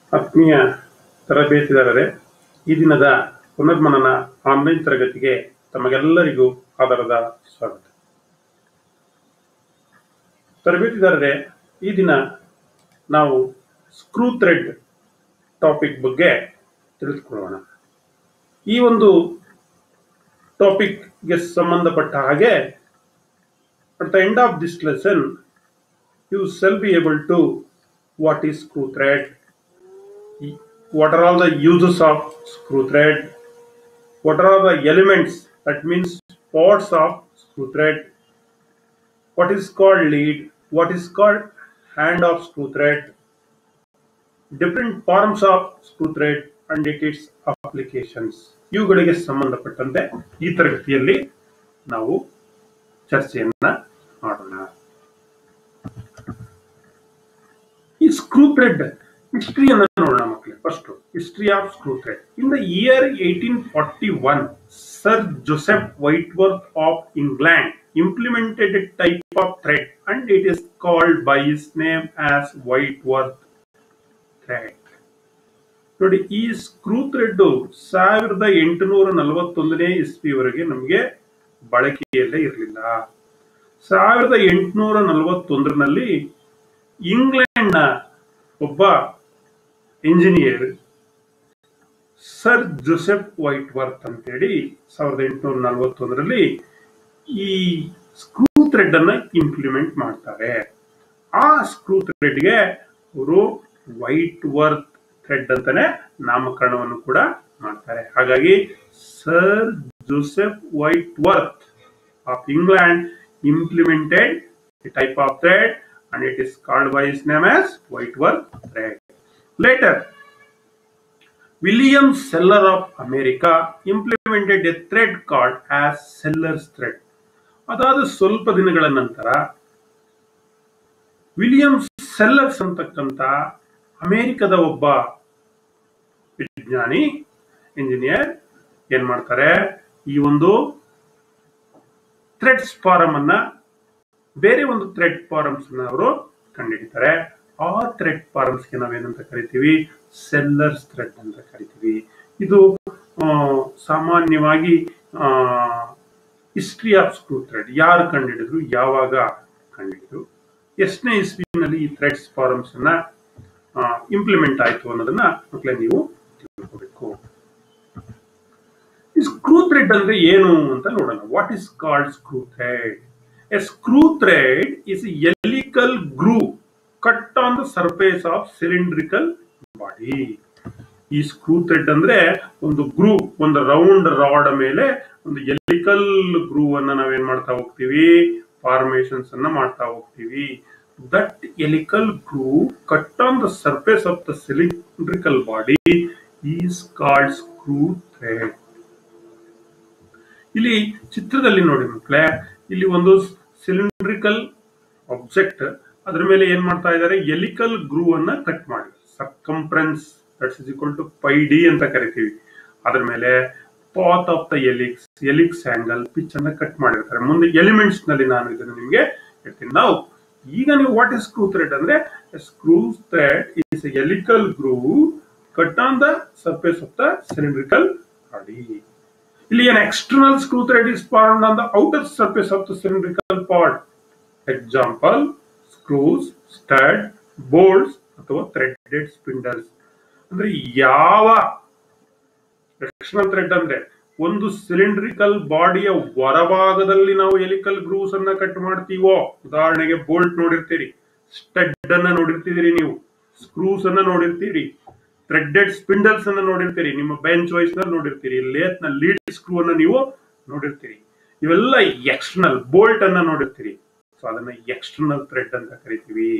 ಆತ್ಮೀಯ ತರಬೇತಿದಾರರೇ ಈ ದಿನದ ಪುನರ್ಮನನ ಆನ್ಲೈನ್ ತರಗತಿಗೆ ತಮಗೆಲ್ಲರಿಗೂ ಆಧಾರದ ಸ್ವಾಗತ ತರಬೇತಿದಾರರೇ ಈ ದಿನ ನಾವು ಸ್ಕ್ರೂ ಥ್ರೆಡ್ ಟಾಪಿಕ್ ಬಗ್ಗೆ ತಿಳಿದುಕೊಳ್ಳೋಣ ಈ ಒಂದು ಟಾಪಿಕ್ಗೆ ಸಂಬಂಧಪಟ್ಟ ಹಾಗೆ at the end of this lesson you shall be able to what is screw thread what are all the uses of screw thread what are all the elements that means parts of screw thread what is called lead what is called hand of screw thread different forms of screw thread and its applications ಇವುಗಳಿಗೆ ಸಂಬಂಧಪಟ್ಟಂತೆ ಈ ತರಗತಿಯಲ್ಲಿ ನಾವು ಚರ್ಚೆಯನ್ನ ಮಾಡೋಣ ಈ screw thread ಹಿಸ್ಟ್ರಿಯನ್ನು ನೋಡೋಣ ಮಕ್ಕಳೇ first history of screw thread in the year eighteen forty one sir Joseph Whitworth of England implemented a type of thread and it is called by his name as Whitworth thread ನೋಡಿ ಈ screw thread ಸಾವಿರದ ಎಂಟುನೂರ ನಲವತ್ತೊಂದನೇ ಇಸ್ವಿವರೆಗೆ ನಮಗೆ ಬಳಕೆಯಲ್ಲೇ ಇರಲಿಲ್ಲ ಸಾವಿರದ ಎಂಟುನೂರ ನಲವತ್ತೊಂದರಲ್ಲಿ ಇಂಗ್ಲೆಂಡ್ನ ಒಬ್ಬ engineer sir Joseph Whitworth ಅಂತೇಳಿ ಸಾವಿರದ ಎಂಟುನೂರ ನಲವತ್ತೊಂದರಲ್ಲಿ ಈ ಸ್ಕ್ರೂ ಥ್ರೆಡ್ ಅನ್ನ ಇಂಪ್ಲಿಮೆಂಟ್ ಮಾಡ್ತಾರೆ ಆ ಸ್ಕ್ರೂ ಥ್ರೆಡ್ಗೆ ಅವರು ವೈಟ್ ವರ್ತ್ ಥ್ರೆಡ್ ಅಂತಾನೆ ನಾಮಕರಣವನ್ನು ಕೂಡ ಮಾಡ್ತಾರೆ ಹಾಗಾಗಿ sir Joseph Whitworth of England implemented type of thread and it is called by its name as Whiteworth thread. Later, William Seller of America implemented a thread called as Seller's thread. ಅದಾದ ಸ್ವಲ್ಪ ದಿನಗಳ ನಂತರ William sellers ಅಂತಕ್ಕಂಥ ಅಮೆರಿಕದ ಒಬ್ಬ ವಿಜ್ಞಾನಿ engineer ಏನ್ ಮಾಡ್ತಾರೆ ಈ ಒಂದು ಥ್ರೆಡ್ಸ್ ಫಾರಂ ಅನ್ನ ಬೇರೆ ಒಂದು ಥ್ರೆಡ್ ಫಾರಮ್ಸ್ ಅವರು ಕಂಡುಹಿಡಿತಾರೆ ಆ ಥ್ರೆಡ್ ಫಾರಮ್ಸ್ ಗೆ ನಾವೇನಂತ ಕರಿತೀವಿ ಸೆಲ್ಲರ್ಸ್ ಥ್ರೆಡ್ ಅಂತ ಕರಿತೀವಿ ಇದು ಸಾಮಾನ್ಯವಾಗಿ ಹಿಸ್ಟ್ರಿ ಆಫ್ ಸ್ಕ್ರೂ ಥ್ರೆಡ್ ಯಾರು ಕಂಡುಹಿಡಿದ್ರು ಯಾವಾಗ ಕಂಡುಹಿಡಿದ್ರು ಎಷ್ಟನೇ ಇಸ್ವಿನಲ್ಲಿ ಈ ಥ್ರೆಡ್ಸ್ ಫಾರಮ್ಸ್ ಅನ್ನ ಇಂಪ್ಲಿಮೆಂಟ್ ಆಯ್ತು ಅನ್ನೋದನ್ನ ಮಕ್ಕಳೇ ನೀವು ತಿಳ್ಕೋಬೇಕು ಈ ಸ್ಕ್ರೂ ಥ್ರೆಡ್ ಅಂದ್ರೆ ಏನು ಅಂತ ನೋಡೋಣ what is called screw thread A screw thread is a helical groove cut on the surface of cylindrical body. ಈ ಸ್ಕ್ರೂ ಥ್ರೆಡ್ ಅಂದ್ರೆ ಒಂದು ಗ್ರೂವ್ ಒಂದು ರೌಂಡ್ ರಾಡ್ ಮೇಲೆ ಒಂದು ಎಲಿಕಲ್ ಗ್ರೂವ್ ಅನ್ನ ನಾವೇನ್ ಮಾಡ್ತಾ ಹೋಗ್ತೀವಿ ಫಾರ್ಮೇಶನ್ಸ್ ಅನ್ನ ಮಾಡ್ತಾ ಹೋಗ್ತೀವಿ that helical groove cut on the surface of the cylindrical body is called screw thread ಇಲ್ಲಿ ಚಿತ್ರದಲ್ಲಿ ನೋಡಿ ಮಕ್ಕಳೇ ಇಲ್ಲಿ ಒಂದು ಸಿಲಿಂಡ್ರಿಕಲ್ ಆಬ್ಜೆಕ್ಟ್ ಅದ್ರ ಮೇಲೆ ಏನ್ ಮಾಡ್ತಾ ಇದ್ದಾರೆ ಎಲಿಕಲ್ ಗ್ರೂವ್ ಅನ್ನ ಕಟ್ ಮಾಡಿ circumference that's is equal to pi D ಅಂತ ಕರಿತೀವಿ ಅದ್ರ ಮೇಲೆ path of the helix helix angle pitch ಅನ್ನ ಕಟ್ ಮಾಡಿರ್ತಾರೆ ಮುಂದೆ ಎಲಿಮೆಂಟ್ಸ್ ನಲ್ಲಿ ನಾನು ಇದನ್ನು ನಿಮ್ಗೆ ಹೇಳ್ತೀನಿ ನಾವು ಈಗ ನೀವು ವಾಟ್ ಇಸ್ ಸ್ಕ್ರೂ ಥ್ರೆಡ್ ಅಂದ್ರೆ screw thread is helical groove cut on the surface of the cylindrical body ಇಲ್ಲಿ an external screw thread is formed on the outer surface of the cylindrical part. Example, screws, stud, bolts ಅಥವಾ threaded spindles ಅಂದ್ರೆ ಯಾವ external thread ಅಂದ್ರೆ ಒಂದು cylindrical ಬಾಡಿಯ ಹೊರಭಾಗದಲ್ಲಿ ನಾವು ಎಲಿಕಲ್ grooves ಅನ್ನ cut ಮಾಡ್ತೀವೋ ಉದಾಹರಣೆಗೆ ಬೋಲ್ಟ್ ನೋಡಿರ್ತೀರಿ ಸ್ಟಡ್ ಅನ್ನ ನೋಡಿರ್ತಿದ್ದೀರಿ ನೀವು ಸ್ಕ್ರೂಸ್ ಅನ್ನ ನೋಡಿರ್ತೀರಿ ಥ್ರೆಡೆಡ್ ಸ್ಪಿಂಡಲ್ಸ್ ಅನ್ನ ನೋಡಿರ್ತೀರಿ ನಿಮ್ಮ ಬೆಂಚ್ ವೈಸ್ ನಲ್ಲಿ ನೋಡಿರ್ತೀರಿ ಲೇತ್ ನ ಲೀಡ್ ಸ್ಕ್ರೂ ಅನ್ನ ನೀವು ನೋಡಿರ್ತೀರಿ ಇವೆಲ್ಲ ಎಕ್ಸ್ಟರ್ನಲ್ ಬೋಲ್ಟ್ ಅನ್ನ ನೋಡಿರ್ತೀರಿ ಸೊ ಅದನ್ನ ಎಕ್ಸ್ಟರ್ನಲ್ ಥ್ರೆಡ್ ಅಂತ ಕರಿತೀವಿ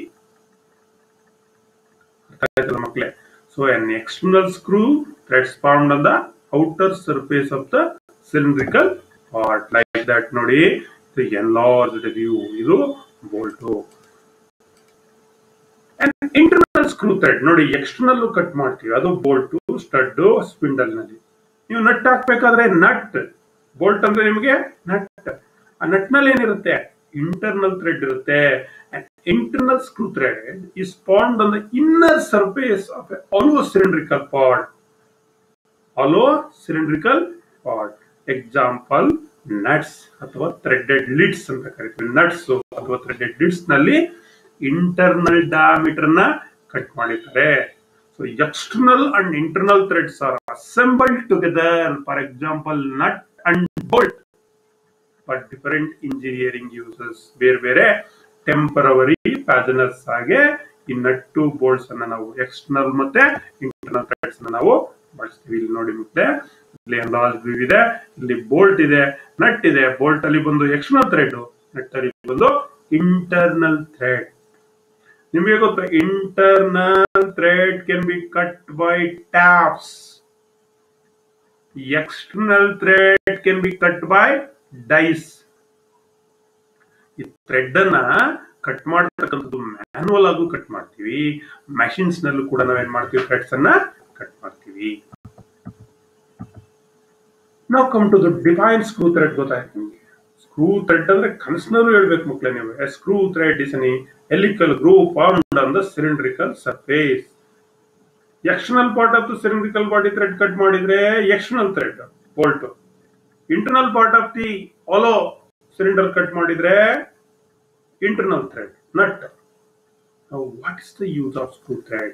ಮಕ್ಕಳೇ so an external screw threads formed on the outer surface of the cylindrical part like that ನೋಡಿ ಎನ್ಲಾರ್ಜ್ಡ್ ವ್ಯೂ ಇದು ಬೋಲ್ಟು ಇಂಟರ್ನಲ್ ಸ್ಕ್ರೂ ಥ್ರೆಡ್ ನೋಡಿ ಎಕ್ಸ್ಟರ್ನಲ್ ಕಟ್ ಮಾಡ್ತೀವಿ ಅದು ಬೋಲ್ಟ್ ಸ್ಟಡ್ ಸ್ಪಿಂಡಲ್ ನಲ್ಲಿ ನೀವು ನಟ್ ಹಾಕ್ಬೇಕಾದ್ರೆ ನಟ್ ಬೋಲ್ಟ್ ಅಂದ್ರೆ ನಿಮಗೆ ನಟ್ ಆ ನಟ್ ನಲ್ಲಿ ಏನಿರುತ್ತೆ ಇಂಟರ್ನಲ್ ಥ್ರೆಡ್ ಇರುತ್ತೆ internal screw thread is formed on the inner surface of a hollow cylindrical pod. Hollow cylindrical pod. Example nuts ಅಥವಾ ಥ್ರೆಡೆಡ್ ಲಿಡ್ಸ್ ಅಂತ ಕರಿತೀವಿ ನಟ್ಸ್ ಅಥವಾ ಥ್ರೆಡೆಡ್ ಲಿಡ್ಸ್ ನಲ್ಲಿ ಇಂಟರ್ನಲ್ ಡಯಾಮೀಟರ್ ನ ಕಟ್ ಮಾಡಿದ್ದಾರೆ so external and internal threads are assembled together for example nut and bolt for different engineering uses ಬೇರೆ ಬೇರೆ temporary ಪ್ಯಾಜನರ್ಸ್ ಹಾಗೆ ಈ ನಟ್ಟು ಬೋಲ್ಟ್ಸ್ ಅನ್ನ ನಾವು ಎಕ್ಸ್ಟರ್ನಲ್ ಮತ್ತೆ ಇಂಟರ್ನಲ್ ಥ್ರೆಡ್ಸ್ ಅನ್ನ ನಾವು ಬಳಸ್ತೀವಿ ಇಲ್ಲಿ ನೋಡಿ ಮತ್ತೆ ಇಲ್ಲಿ ಲಾರ್ಜ್ ಗ್ರೀವ್ ಇದೆ ಇಲ್ಲಿ ಬೋಲ್ಟ್ ಇದೆ ನಟ್ ಇದೆ ಬೋಲ್ಟ್ ಅಲ್ಲಿ ಬಂದು ಎಕ್ಸ್ಟರ್ನಲ್ ಥ್ರೆಡ್ ನಟ್ ಅಲ್ಲಿ ಬಂದು ಇಂಟರ್ನಲ್ ಥ್ರೆಡ್ ನಿಮಗೆ ಗೊತ್ತಾ internal thread can be cut by taps external thread can be cut by dies ಈ ಥ್ರೆಡ್ ಅನ್ನ ಕಟ್ ಮಾಡತಕ್ಕಂಥದ್ದು ಮ್ಯಾನುವಲ್ ಆಗು ಕಟ್ ಮಾಡ್ತೀವಿ ಮೆಷಿನ್ಸ್ ನಲ್ಲೂ ಕೂಡ ನಾವೇನ್ ಮಾಡ್ತೀವಿ ಥ್ರೆಡ್ಸ್ ಅನ್ನ ಕಟ್ ಮಾಡ್ತೀವಿ ನಾವು come to the define screw thread ಗೊತ್ತಾಯ್ತು ನಿಮಗೆ ಸ್ಕ್ರೂ ಥ್ರೆಡ್ ಅಂದ್ರೆ ಕನಸಿನಲ್ಲೂ ಹೇಳ್ಬೇಕು ಮಕ್ಕಳೇ ನೀವು a screw thread is an helical groove formed on the cylindrical surface external part of the cylindrical body thread cut ಮಾಡಿದ್ರೆ external thread bolt internal part of the hollow cylinder cut ಮಾಡಿದ್ರೆ internal thread nut what is the use of screw thread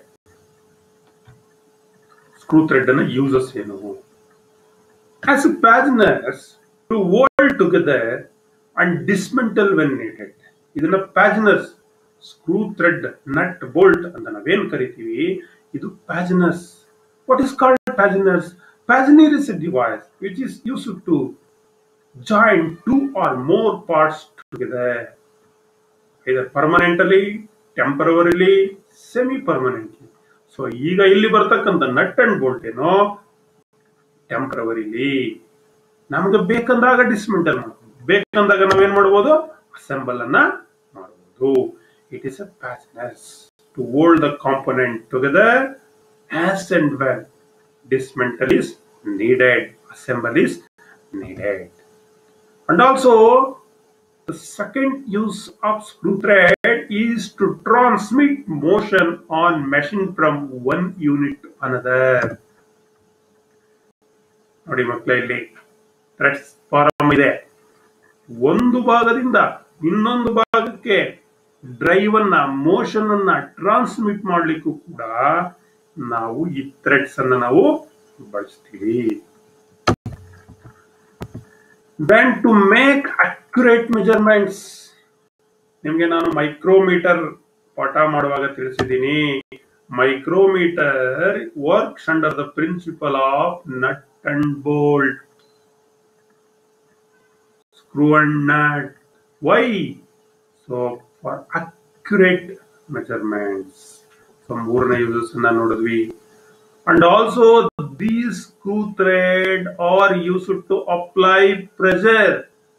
screw thread ಅನ್ನ uses ಏನು as a fasteners to hold together and dismantle when needed ಇದನ್ನ fasteners screw thread nut bolt ಅಂತ ನಾವೇನ್ ಕರಿತೀವಿ ಇದು fasteners what is called fasteners fastener is a device which is use to join two or more parts together either ಪರ್ಮನೆಂಟಲಿ ಟೆಂಪರವರಿಲಿ semi permanently so ಈಗ ಇಲ್ಲಿ ಬರ್ತಕ್ಕಂಥ nut and bolt ಏನೋ ಟೆಂಪರವರಿಲಿ ನಮಗೆ ಬೇಕಂದಾಗ dismantle ಮಾಡ್ಬೋದು ಬೇಕಂದಾಗ ನಾವೇನ್ ಮಾಡ್ಬೋದು ಅಸೆಂಬಲ್ ಅನ್ನ ಮಾಡಬಹುದು it is a fasteners to hold the component together as and well dismantle is needed, assemble is needed. And also, the second use of screw thread is to transmit motion on machine from one unit to another. ನೋಡಿ ಮಕ್ಕಳ ಇಲ್ಲಿ Threads form ಇದೆ ಒಂದು ಭಾಗದಿಂದ ಇನ್ನೊಂದು ಭಾಗಕ್ಕೆ drive ಅನ್ನ motion ಅನ್ನ ಟ್ರಾನ್ಸ್ಮಿಟ್ ಮಾಡ್ಲಿಕ್ಕೂ ಕೂಡ ನಾವು ಈ ಥ್ರೆಡ್ಸ್ ಅನ್ನ ನಾವು ಬಳಸ್ತೀವಿ then to make accurate measurements ನಿಮ್ಗೆ ನಾನು ಮೈಕ್ರೋಮೀಟರ್ ಪಾಠ ಮಾಡುವಾಗ ತಿಳಿಸಿದ್ದೀನಿ micrometer works under the principle of nut and bolt screw and nut why so for accurate measurements so ಮೂರನೇ ಯೂಸಸ್ ಅನ್ನ ನೋಡಿದ್ವಿ and also these screw thread are use to apply pressure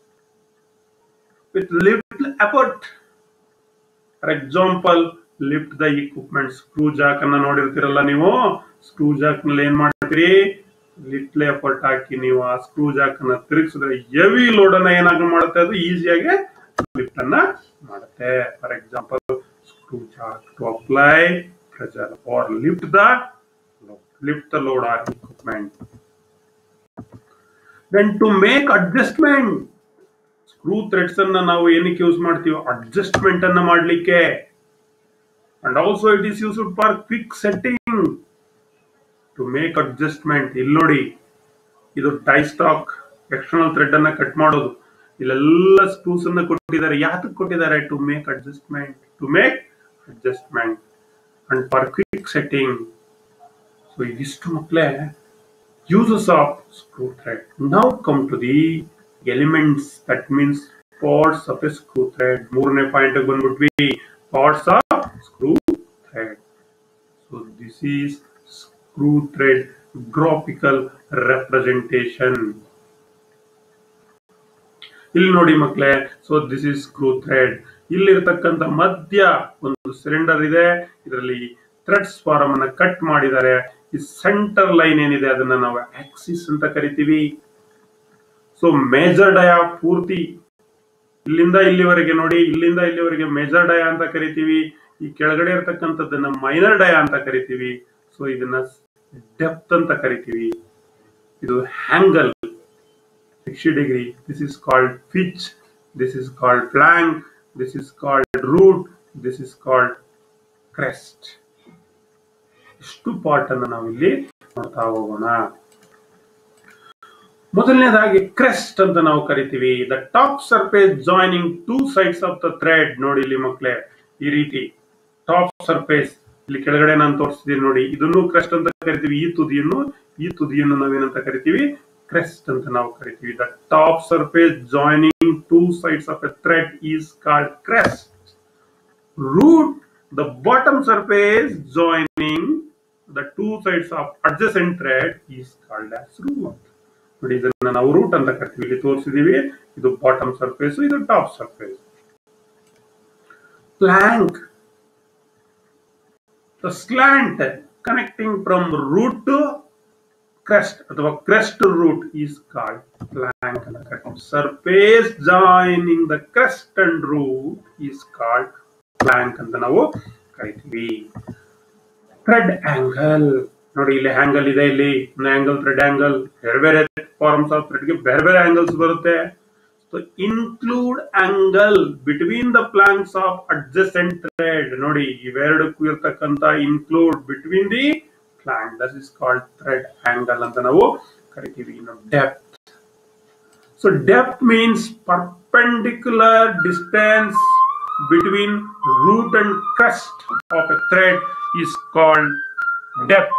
with little effort for example lift the equipment screw jack ಅನ್ನ ನೋಡಿರ್ತೀರಲ್ಲ ನೀವು screw jack ನಲ್ಲಿ ಏನ್ ಮಾಡ್ತೀರಿ little effort ಹಾಕಿ ನೀವು ಆ ಸ್ಕ್ರೂ ಜಾಕ್ ಅನ್ನ ತಿರುಗಿಸಿದ್ರೆ ಹೆವಿ ಲೋಡ್ ಅನ್ನ ಏನಾಗ ಮಾಡುತ್ತೆ ಅದು ಈಸಿಯಾಗಿ ಲಿಫ್ಟ್ ಅನ್ನ ಮಾಡುತ್ತೆ for example screw jack to apply pressure or lift the load, lift the load or equipment. Then to make adjustment, screw threads ಅನ್ನ ನಾವು ಏನಕ್ಕೆ ಯೂಸ್ ಮಾಡ್ತೀವಿ ಅಡ್ಜಸ್ಟ್ಮೆಂಟ್ ಅನ್ನ ಮಾಡಲಿಕ್ಕೆ and also it is used for quick setting to make adjustment ಇಲ್ಲಿ ನೋಡಿ ಇದು die stock external thread ಅನ್ನ ಕಟ್ ಮಾಡೋದು ಇಲ್ಲೆಲ್ಲ ಸ್ಕ್ರೂಸ್ ಅನ್ನ ಕೊಟ್ಟಿದ್ದಾರೆ ಯಾತಕ್ಕೆ ಕೊಟ್ಟಿದ್ದಾರೆ to make adjustment to make adjustment and for quick setting. So ಇದಿಷ್ಟು ಮಕ್ಕಳೇ ಯೂಸಸ್ ಆಫ್ ಸ್ಕ್ರೂ ಥ್ರೆಡ್ ನಾವು come to the elements that means parts of a screw thread ಮೂರನೇ ಪಾಯಿಂಟ್ ಬಂದ್ಬಿಟ್ವಿ parts of screw thread so this is screw thread graphical representation ಇಲ್ಲಿ ನೋಡಿ ಮಕ್ಕಳೇ so this is screw thread ಇಲ್ಲಿರ್ತಕ್ಕಂಥ ಮಧ್ಯ ಒಂದು cylinder ಇದೆ ಇದರಲ್ಲಿ ಥ್ರೆಡ್ಸ್ ಫಾರಮ್ ಅನ್ನ ಕಟ್ ಮಾಡಿದ್ದಾರೆ ಈ ಸೆಂಟರ್ ಲೈನ್ ಏನಿದೆ ಅದನ್ನ ನಾವು ಆಕ್ಸಿಸ್ ಅಂತ ಕರಿತೀವಿ ಸೊ ಮೇಜರ್ ಡಯಾ ಪೂರ್ತಿ ಇಲ್ಲಿಂದ ಇಲ್ಲಿವರೆಗೆ ನೋಡಿ ಇಲ್ಲಿಂದ ಇಲ್ಲಿವರೆಗೆ ಮೇಜರ್ ಡಯ ಅಂತ ಕರಿತೀವಿ ಈ ಕೆಳಗಡೆ ಇರತಕ್ಕಂಥದ್ದನ್ನ ಮೈನರ್ ಡಯ ಅಂತ ಕರಿತೀವಿ ಸೊ ಇದನ್ನ ಡೆಪ್ತ್ ಅಂತ ಕರಿತೀವಿ ಇದು angle sixty degree this is called pitch this is called flank this is called root this is called crest ಇಷ್ಟು ಪಾರ್ಟ್ ಅನ್ನು ನಾವು ಇಲ್ಲಿ ನೋಡ್ತಾ ಹೋಗೋಣ ಮೊದಲನೇದಾಗಿ ಕ್ರೆಸ್ಟ್ ಅಂತ ನಾವು ಕರಿತೀವಿ the top surface joining two sides of the thread ನೋಡಿ ಇಲ್ಲಿ ಮಕ್ಕಳೇ ಈ ರೀತಿ ಟಾಪ್ ಸರ್ಫೇಸ್ ಇಲ್ಲಿ ಕೆಳಗಡೆ ನಾನು ತೋರಿಸಿದ್ದೀನಿ ನೋಡಿ ಇದನ್ನು ಕ್ರೆಸ್ಟ್ ಅಂತ ಕರಿತೀವಿ ಈ ತುದಿಯನ್ನು ಈ ತುದಿಯನ್ನು ನಾವೇನಂತ ಕರಿತೀವಿ ಕ್ರೆಸ್ಟ್ ಅಂತ ನಾವು ಕರಿತೀವಿ the top surface joining two sides of a thread is called crest root the bottom surface joining the two sides of adjacent thread is called as root ನೋಡಿ ಇದನ್ನ ನಾವು ರೂಟ್ ಅಂತ ಕರಿತೀವಿ ಇಲ್ಲಿ ತೋರಿಸಿದೀವಿ ಇದು ಬಾಟಮ್ ಸರ್ಫೇಸ್ ಇದು top surface flank the slant connecting from root to crest ಅಥವಾ crest root is called flank ಅಂತ ಕರಿತೀವಿ surface joining the crest and root is called flank ಅಂತ ನಾವು ಕರಿತೀವಿ ಥ್ರೆಡ್ ಆಂಗಲ್ ನೋಡಿ ಇಲ್ಲಿ ಆಂಗಲ್ ಇದೆ ಇಲ್ಲಿ ಆಂಗಲ್ ಥ್ರೆಡ್ ಆಂಗಲ್ ಬೇರೆ ಬೇರೆ ಫಾರ್ಮ್ಸ್ ಆಫ್ ಥ್ರೆಡ್ಗೆ ಬೇರೆ ಬೇರೆ ಆಂಗಲ್ಸ್ ಬರುತ್ತೆ so include angle between the flanks of adjacent thread ನೋಡಿ ಇವೆರಡಕ್ಕೂ ಇರ್ತಕ್ಕಂತ include between the flank that is called thread angle ಅಂತ ನಾವು ಕರಿತೀವಿ ಇನ್ನು depth so depth means perpendicular distance between root and crest of a thread is called depth.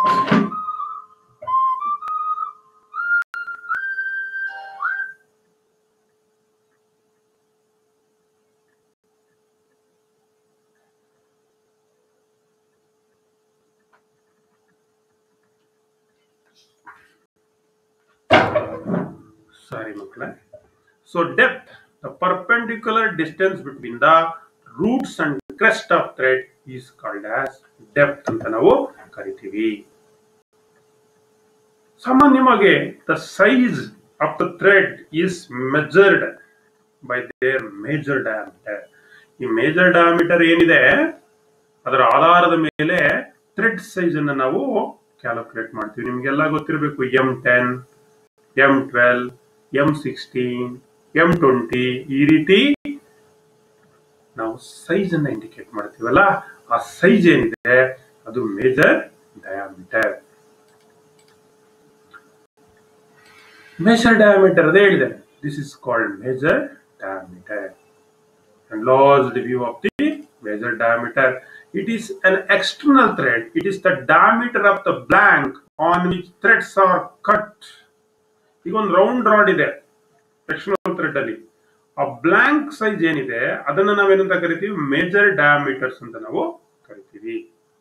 Sorry, Makla. So depth, the perpendicular distance between the roots and crest of thread is called as depth ಅಂತ ನಾವು ಕರಿತೀವಿ ಸಾಮಾನ್ಯವಾಗಿ the size of the thread is measured by their major diameter ಈ major diameter ಏನಿದೆ ಅದರ ಆಧಾರದ ಮೇಲೆ thread size ಅನ್ನು ನಾವು ಕ್ಯಾಲ್ಕುಲೇಟ್ ಮಾಡ್ತೀವಿ ನಿಮ್ಗೆಲ್ಲ ಗೊತ್ತಿರಬೇಕು M ten M twelve M sixteen M twenty ಈ ರೀತಿ ನಾವು ಸೈಜ್ ಅನ್ನ ಇಂಡಿಕೇಟ್ ಮಾಡ್ತೀವಲ್ಲ ಆ ಸೈಜ್ ಏನಿದೆ ಅದು ಮೇಜರ್ ಡಯಾಮೀಟರ್ ಮೇಜರ್ ಡಯಾಮೀಟರ್ ಅದೇ ಹೇಳಿದೆ this is called major diameter enlarged view of the major diameter. It is an external thread. It is the diameter of the blank on which threads are cut. ಈಗ ಒಂದು round rod ಇದೆ external thread ಅಲ್ಲಿ ಆ blank size ಏನಿದೆ ಅದನ್ನ ನಾವೇನಂತ ಕರಿತೀವಿ major diameters ಅಂತ ನಾವು ಕರಿತೀವಿ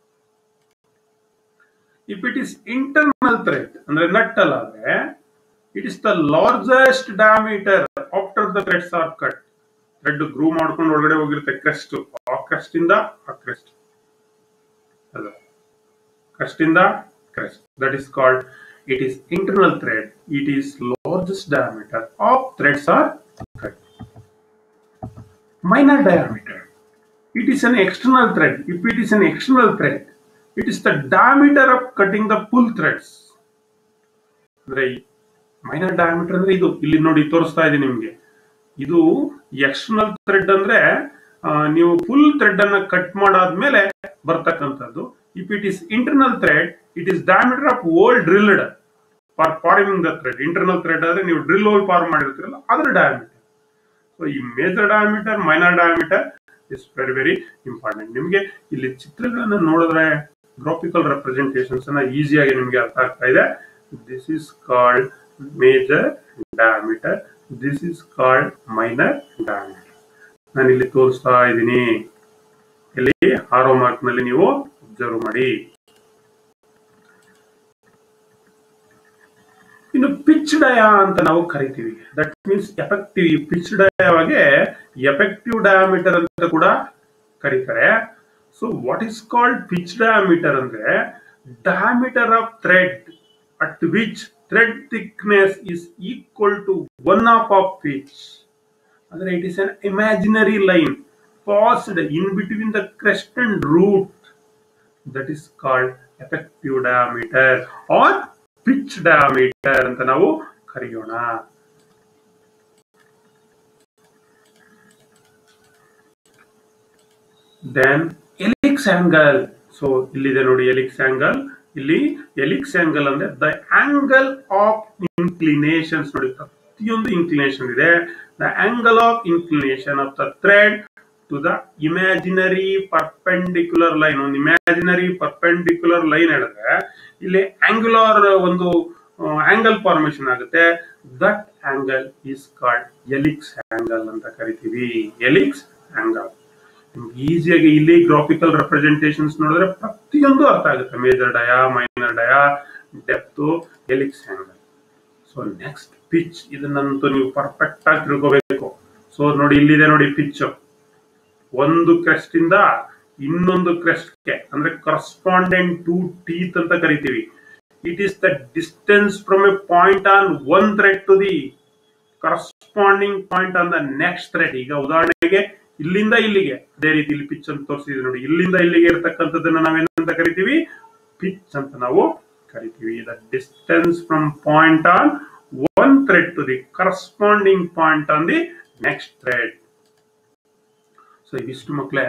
if it is internal thread ಅಂದ್ರೆ ನಟ್ ಅಲ್ಲಾದ್ರೆ it is the largest diameter after the threads are cut thread groove ಮಾಡ್ಕೊಂಡು ಒಳಗಡೆ ಹೋಗಿರುತ್ತೆ ಕ್ರೆಸ್ಟ್ ಆ ಕ್ರೆಸ್ಟ್ ಇಂದ ಆ ಕ್ರೆಸ್ಟ್ ಅಲ್ಲ ಕ್ರೆಸ್ಟ್ ಇಂದ crest that is called it is internal thread it is largest diameter of threads are cut minor diameter. It is an external thread. If it is an external thread, it is the diameter of cutting the full threads. ಅಂದ್ರೆ minor diameter ಅಂದ್ರೆ ಇದು ಇಲ್ಲಿ ನೋಡಿ ತೋರಿಸ್ತಾ ಇದೆ ನಿಮ್ಗೆ ಇದು external thread ಅಂದ್ರೆ ಆ, ನೀವು ಫುಲ್ ಥ್ರೆಡ್ ಅನ್ನ ಕಟ್ ಮಾಡಾದ್ಮೇಲೆ ಬರ್ತಕ್ಕಂಥದ್ದು if it is internal thread it is diameter of hole drilled for forming the thread internal thread ಆದ್ರೆ ನೀವು ಡ್ರಿಲ್ ಹೋಲ್ ಫಾರ್ಮ್ ಮಾಡಿರ್ತೀರಲ್ಲ ಅದರ ಡಯಾಮೀಟರ್ ಸೊ ಈ major diameter minor diameter is very very important ನಿಮಗೆ ಇಲ್ಲಿ ಚಿತ್ರಗಳನ್ನ ನೋಡಿದ್ರೆ ಗ್ರಾಫಿಕಲ್ ರೆಪ್ರೆಸೆಂಟೇಷನ್ಸ್ ಅನ್ನ ಈಸಿಯಾಗಿ ನಿಮಗೆ ಅರ್ಥ ಆಗ್ತಾ ಇದೆ this is called major diameter this is called minor diameter ನಾನು ಇಲ್ಲಿ ತೋರಿಸ್ತಾ ಇದ್ದೀನಿ ಇಲ್ಲಿ ಆರೋ ಮಾರ್ಕ್ ನಲ್ಲಿ ನೀವು ಅಬ್ಸರ್ವ್ ಮಾಡಿ ಇನ್ನು ಪಿಚ್ ಡಯ ಅಂತ ನಾವು ಕರಿತೀವಿ ದಟ್ ಮೀನ್ಸ್ ಎಫೆಕ್ಟಿವ್ ಪಿಚ್ ಡಯವಾಗೆ ಎಫೆಕ್ಟಿವ್ ಡಯಾಮೀಟರ್ ಅಂತ ಕೂಡ ಕರೀತಾರೆ so what is called pitch diameter ಅಂದ್ರೆ diameter of thread at which thread thickness is equal to one half of pitch ಅಂದ್ರೆ it is an imaginary line passed in between the crest and root that is called effective diameter or pitch diameter ಅಂತ ನಾವು ಕರೆಯೋಣ then helix angle so ಇಲ್ಲಿದೆ ನೋಡಿ helix angle ಇಲ್ಲಿ helix angle ಅಂದ್ರೆ the angle of inclinations ನೋಡಿ ಪ್ರತಿಯೊಂದು inclination ಇದೆ the angle of inclination of the thread to the imaginary perpendicular line ಒಂದು ಇಮ್ಯಾಜಿನರಿ ಪರ್ಪೆಂಡಿಕ್ಯುಲರ್ ಲೈನ್ ಹೇಳಿದ್ರೆ ಇಲ್ಲಿ ಆಂಗ್ಯುಲರ್ ಒಂದು ಆಂಗಲ್ ಫಾರ್ಮೇಶನ್ ಆಗುತ್ತೆ that angle is called helix angle ಅಂತ ಕರಿತೀವಿ ಎಲಿಕ್ಸ್ ಆಂಗಲ್ ಈಸಿಯಾಗಿ ಇಲ್ಲಿ ಗ್ರಾಫಿಕಲ್ ರೆಪ್ರೆಸೆಂಟೇಷನ್ಸ್ ನೋಡಿದ್ರೆ ಪ್ರತಿಯೊಂದು ಅರ್ಥ ಆಗುತ್ತೆ major dia minor dia depth helix angle so next pitch ಇದನ್ನಂತೂ ನೀವು ಪರ್ಫೆಕ್ಟ್ ಆಗಿ ತಿಳ್ಕೋಬೇಕು ಸೊ ನೋಡಿ ಇಲ್ಲಿದೆ ನೋಡಿ ಪಿಚ್ ಒಂದು ಕ್ರೆಸ್ಟ್ ಇಂದ ಇನ್ನೊಂದು ಕ್ರೆಸ್ಟ್ಗೆ ಅಂದ್ರೆ ಕರಸ್ಪಾಂಡೆಂಟ್ ಟು ಟೀತ್ ಅಂತ ಕರಿತೀವಿ it is the distance from a point on one thread to the corresponding point on the next thread ಈಗ ಉದಾಹರಣೆಗೆ ಇಲ್ಲಿಂದ ಇಲ್ಲಿಗೆ ಅದೇ ರೀತಿ ಇಲ್ಲಿ ಪಿಚ್ ಅಂತ ತೋರಿಸಿದ್ವಿ ನೋಡಿ ಇಲ್ಲಿಂದ ಇಲ್ಲಿಗೆ ಇರತಕ್ಕಂಥದ್ದನ್ನ ನಾವೇನಂತ ಕರಿತೀವಿ ಪಿಚ್ ಅಂತ ನಾವು ಕರಿತೀವಿ the distance from point on one thread to the corresponding point on the next thread so ಇವಿಷ್ಟು ಮಕ್ಕಳೇ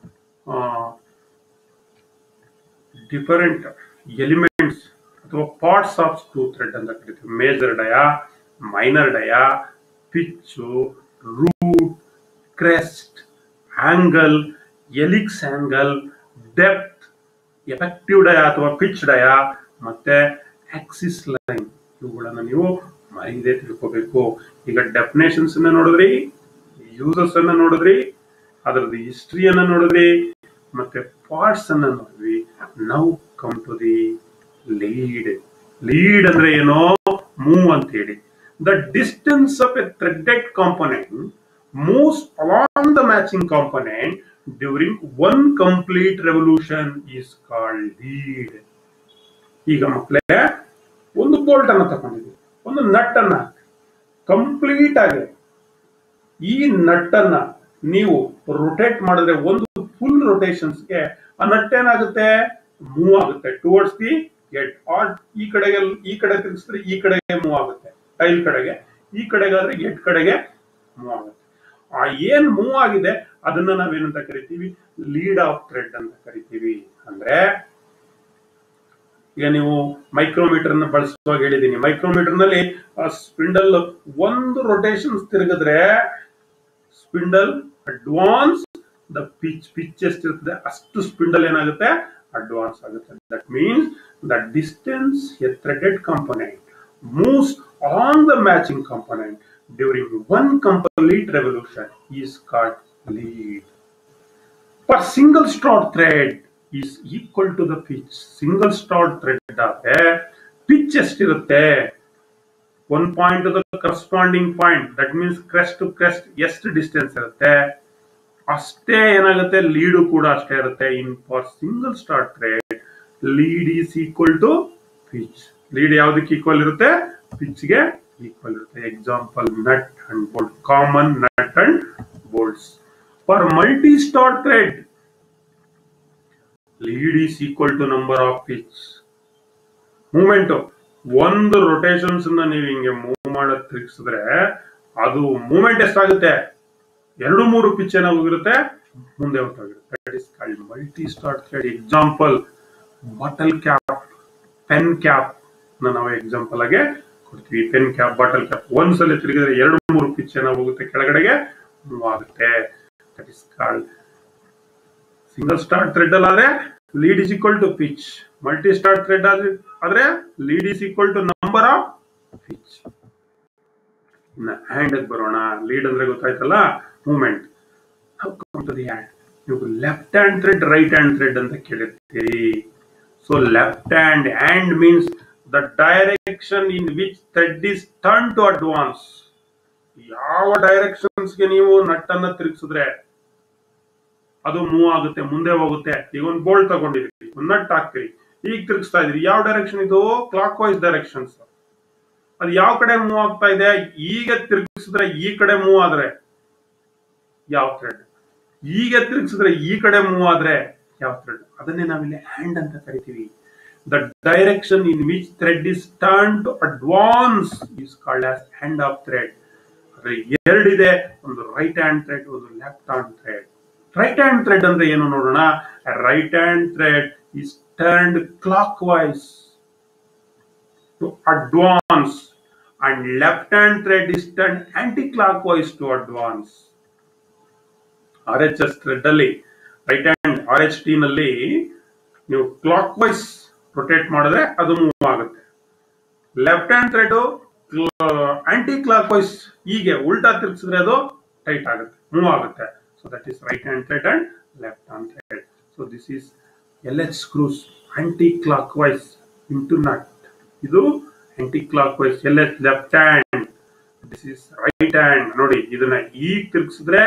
ಡಿಫರೆಂಟ್ ಎಲಿಮೆಂಟ್ಸ್ ಅಥವಾ ಪಾರ್ಟ್ಸ್ ಆಫ್ ಸ್ಕ್ರೂ ಥ್ರೆಡ್ ಅಂತ ಕರಿತೀವಿ major dia minor dia pitch root crest angle helix angle depth effective dia ಅಥವಾ pitch dia ಮತ್ತೆ axis line ಇವುಗಳನ್ನ ನೀವು ಮರೀದೆ ತಿಳ್ಕೋಬೇಕು ಈಗ ಡೆಫಿನೇಷನ್ಸ್ ಅನ್ನ ನೋಡಿದ್ರಿ ಯೂಸಸ್ ಅನ್ನ ನೋಡಿದ್ರಿ ಅದರದ್ದು ಹಿಸ್ಟ್ರಿಯನ್ನ ನೋಡಿದ್ರಿ ಮತ್ತೆ ಪಾರ್ಟ್ಸ್ ಅನ್ನ ನೋಡಿದ್ವಿ now come to the lead lead ಅಂದ್ರೆ ಏನೋ ಮೂವ್ ಅಂತ ಹೇಳಿ the distance of a threaded component moves along the matching component during one complete revolution is called lead. ಈಗ ಮಕ್ಕಳೇ ಒಂದು ಬೋಲ್ಟ್ ಅನ್ನ ತಗೊಂಡಿದ್ವಿ ಒಂದು ನಟ್ ಅನ್ನ ಕಂಪ್ಲೀಟ್ ಆಗಿ ಈ ನಟ್ ಅನ್ನ ನೀವು ರೊಟೇಟ್ ಮಾಡಿದ್ರೆ ಒಂದು ಫುಲ್ ರೊಟೇಷನ್ಸ್ಗೆ ಆ ನಟ್ ಏನಾಗುತ್ತೆ ಮೂವ್ ಆಗುತ್ತೆ ಟುವರ್ಡ್ಸ್ ದಿ ಗೆಟ್ ಆರ್ ಈ ಕಡೆಗೆ ಈ ಕಡೆ ತಿರುಗಿಸಿದ್ರೆ ಈ ಕಡೆಗೆ ಮೂವ್ ಆಗುತ್ತೆ ಟೈಲ್ ಕಡೆಗೆ ಈ ಕಡೆಗಾದ್ರೆ ಗೆಟ್ ಕಡೆಗೆ ಮೂವ್ ಆಗುತ್ತೆ ಆ ಏನ್ ಮೂವ್ ಆಗಿದೆ ಅದನ್ನ ನಾವೇನಂತ ಕರಿತೀವಿ ಲೀಡ್ ಆಫ್ ಥ್ರೆಡ್ ಅಂತ ಕರಿತೀವಿ ಅಂದ್ರೆ ಈಗ ನೀವು ಮೈಕ್ರೋಮೀಟರ್ ನ ಬಳಸುವಾಗ ಹೇಳಿದೀನಿ ಮೈಕ್ರೋಮೀಟರ್ ನಲ್ಲಿ ಸ್ಪಿಂಡಲ್ ಒಂದು ರೊಟೇಷನ್ ತಿರುಗಿದ್ರೆ spindle advance the pitch pitch ಎಷ್ಟಿರ್ತದೆ ಅಷ್ಟು ಸ್ಪಿಂಡಲ್ ಏನಾಗುತ್ತೆ ಅಡ್ವಾನ್ಸ್ ಆಗುತ್ತೆ that means the distance a threaded component moves on the matching component during one complete revolution is called lead. Per single straw thread is equal to the pitch. Single straw thread ಆದ್ರೆ pitch ಎಷ್ಟಿರುತ್ತೆ one point the corresponding point that means crest to crest ಎಷ್ಟು distance ಇರುತ್ತೆ ಅಷ್ಟೇ ಏನಾಗುತ್ತೆ lead ಕೂಡ ಅಷ್ಟೇ ಇರುತ್ತೆ in for single start thread lead is equal to pitch lead ಯಾವ್ದಕ್ಕೆ ಈಕ್ವಲ್ ಇರುತ್ತೆ ಪಿಚ್ಗೆ ಈಕ್ವಲ್ ಇರುತ್ತೆ example nut and bolt common nut and bolts for multi start thread lead is equal to number of pitch movement ಒಂದು rotations ನೀವು ಹಿಂಗೆ move ಮಾಡೋದ್ ತಿರುಗಿಸಿದ್ರೆ ಅದು moment ಎಷ್ಟಾಗುತ್ತೆ ಎರಡು ಮೂರು ಪಿಚ್ ಏನಾಗೋಗಿರುತ್ತೆ ಮುಂದೆ ಹೊರಟೋಗಿರುತ್ತೆ that is called multi start thread example bottle cap pen cap ನಾವು ಎಕ್ಸಾಂಪಲ್ ಆಗಿ ಕೊಡ್ತೀವಿ ಪೆನ್ ಕ್ಯಾಪ್ ಬಾಟಲ್ ಕ್ಯಾಪ್ ಒಂದ್ಸಲ ತಿರುಗಿದ್ರೆ ಎರಡು ಮೂರು ಪಿಚ್ ಏನಾಗೋಗುತ್ತೆ ಕೆಳಗಡೆಗೆ ಮೂವ್ ಆಗುತ್ತೆ that is called single start thread ಅಲ್ಲಿ ಆದ್ರೆ lead is equal to pitch multi start thread ಆದ್ರೆ ಆದ್ರೆ lead is equal to number of pitch ಇನ್ನ ಹ್ಯಾಂಡ್ ಬರೋಣ ಲೀಡ್ ಅಂದ್ರೆ ಗೊತ್ತಾಯ್ತಲ್ಲ ಮೂವ್ಮೆಂಟ್ ನೀವು left hand thread right hand thread ಅಂತ ಕೇಳಿರ್ತೀರಿ so left hand hand means the direction in which thread is turn to advance ಯಾವ ಡೈರೆಕ್ಷನ್ಸ್ಗೆ ನೀವು ನಟ್ಟನ್ನ ತಿರುಗಿಸಿದ್ರೆ ಅದು ಮೂವ್ ಆಗುತ್ತೆ ಮುಂದೆ ಹೋಗುತ್ತೆ ಈಗ ಒಂದು ಬೋಲ್ಟ್ ತಗೊಂಡಿದ್ರಿ ಒಂದು ನಟ್ ಹಾಕ್ತೀರಿ ಈಗ ತಿರುಗಿಸ್ತಾ ಇದ್ರಿ ಯಾವ ಡೈರೆಕ್ಷನ್ ಇದು ಕ್ಲಾಕ್ ವೈಸ್ ಡೈರೆಕ್ಷನ್ಸ್ ಅದು ಯಾವ ಕಡೆ ಮೂವ್ ಆಗ್ತಾ ಇದೆ ಈಗ ತಿರುಗಿಸಿದ್ರೆ ಈ ಕಡೆ ಮೂವ್ ಆದ್ರೆ ಯಾವ ಥ್ರೆಡ್ ಹೀಗೆ ತಿರುಗಿಸಿದ್ರೆ ಈ ಕಡೆ ಮೂವ್ ಆದ್ರೆ ಯಾವ ಥ್ರೆಡ್ ಅದನ್ನೇ ನಾವಿಲ್ಲಿ ಹ್ಯಾಂಡ್ ಅಂತ ಕರಿತೀವಿ the direction in which thread is turn to advance is called as hand of thread ಅದ್ರಲ್ಲಿ ಎರಡಿದೆ ಒಂದು ರೈಟ್ ಹ್ಯಾಂಡ್ ಥ್ರೆಡ್ ಒಂದು left hand thread right hand thread ಅಂದ್ರೆ ಏನು ನೋಡೋಣ right hand thread is turned clock wise to advance and left hand thread is turn clock wise to advance R H S thread ಅಲ್ಲಿ right hand R H T ನಲ್ಲಿ ನೀವು clockwise rotate ಮಾಡಿದ್ರೆ ಅದು move ಆಗುತ್ತೆ left hand thread anticlockwise ಹೀಗೆ ಉಲ್ಟಾ ತಿರ್ಗಿಸಿದ್ರೆ ಅದು ಟೈಟ್ ಆಗುತ್ತೆ ಮೂವ್ ಆಗುತ್ತೆ so that is right hand thread and left hand thread so this is L H screws anticlockwise into nut ಇದು anticlockwise L H left hand this is right hand ನೋಡಿ ಇದನ್ನ ಈಗ ತಿರ್ಗಿಸಿದ್ರೆ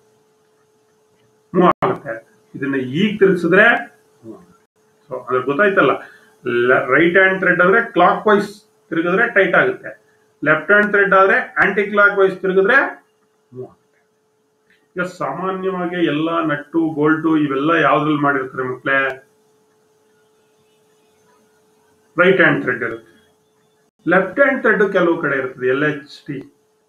move ಆಗುತ್ತೆ ಇದನ್ನ ಈಗ ತಿರ್ಗಿಸಿದ್ರೆ so ಅದ್ರ ಗೊತ್ತಾಯ್ತಲ್ಲ right hand thread ಅಂದ್ರೆ ಕ್ಲಾಕ್ ವೈಸ್ ತಿರುಗಿದ್ರೆ ಟೈಟ್ ಆಗುತ್ತೆ ಲೆಫ್ಟ್ ಹ್ಯಾಂಡ್ ಥ್ರೆಡ್ ಆದ್ರೆ ಆಂಟಿ ಕ್ಲಾಕ್ ವೈಸ್ ತಿರುಗಿದ್ರೆ ಮೂವ್ ಆಗುತ್ತೆ ಈಗ ಸಾಮಾನ್ಯವಾಗಿ ಎಲ್ಲ ನಟ್ಟು ಬೋಲ್ಟು ಇವೆಲ್ಲ ಯಾವ್ದ್ರಲ್ಲಿ ಮಾಡಿರ್ತಾರೆ ಮಕ್ಳೇ ರೈಟ್ ಹ್ಯಾಂಡ್ ಥ್ರೆಡ್ ಇರುತ್ತೆ ಲೆಫ್ಟ್ ಹ್ಯಾಂಡ್ ಥ್ರೆಡ್ ಕೆಲವು ಕಡೆ ಇರ್ತದೆ ಎಲ್ ಎಚ್ ಟಿ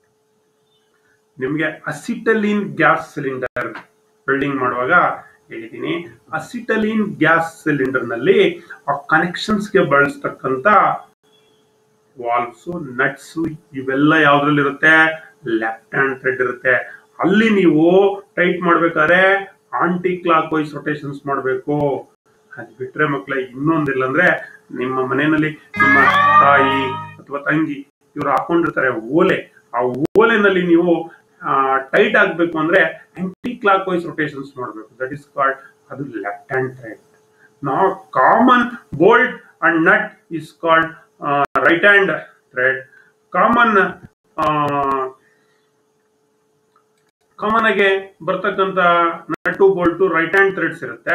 ನಿಮಗೆ ಅಸಿಟಲಿನ್ ಗ್ಯಾಸ್ ಸಿಲಿಂಡರ್ ವೆಲ್ಡಿಂಗ್ ಮಾಡುವಾಗ ಹೇಳಿದ್ದೀನಿ ಅಸಿಟಲಿನ್ ಗ್ಯಾಸ್ ಸಿಲಿಂಡರ್ ನಲ್ಲಿ ಆ ಕನೆಕ್ಷನ್ಸ್ ಗೆ ಬಳಸ್ತಕ್ಕಂತ ವಾಲ್ವ್ಸ್ ನಟ್ಸ್ ಇವೆಲ್ಲ ಯಾವ್ದ್ರಲ್ಲಿ ಇರುತ್ತೆ ಲೆಫ್ಟ್ ಹ್ಯಾಂಡ್ ಥ್ರೆಡ್ ಇರುತ್ತೆ ಅಲ್ಲಿ ನೀವು ಟೈಟ್ ಮಾಡ್ಬೇಕಾದ್ರೆ ಆಂಟಿ ಕ್ಲಾಕ್ ವೈಸ್ ರೊಟೇಷನ್ಸ್ ಮಾಡಬೇಕು ಅದು ಬಿಟ್ರೆ ಮಕ್ಕಳ ಇನ್ನೊಂದಿಲ್ಲ ಅಂದ್ರೆ ನಿಮ್ಮ ಮನೆಯಲ್ಲಿ ನಿಮ್ಮ ತಾಯಿ ಅಥವಾ ತಂಗಿ ಇವ್ರು ಹಾಕೊಂಡಿರ್ತಾರೆ ಓಲೆ ಆ ಓಲೆನಲ್ಲಿ ನೀವು ಟೈಟ್ ಆಗ್ಬೇಕು ಅಂದ್ರೆ ಆಂಟಿ ಕ್ಲಾಕ್ ವೈಸ್ ರೊಟೇಷನ್ಸ್ ಮಾಡಬೇಕು ದಟ್ ಇಸ್ ಕಾಲ್ಡ್ ಅದು ಲೆಫ್ಟ್ ಹ್ಯಾಂಡ್ ಥ್ರೆಡ್ ನಾವು common bolt and nut is called right hand thread common common ಆಗಿ ಬರ್ತಕ್ಕಂತ nut bolt right hand threads ಇರುತ್ತೆ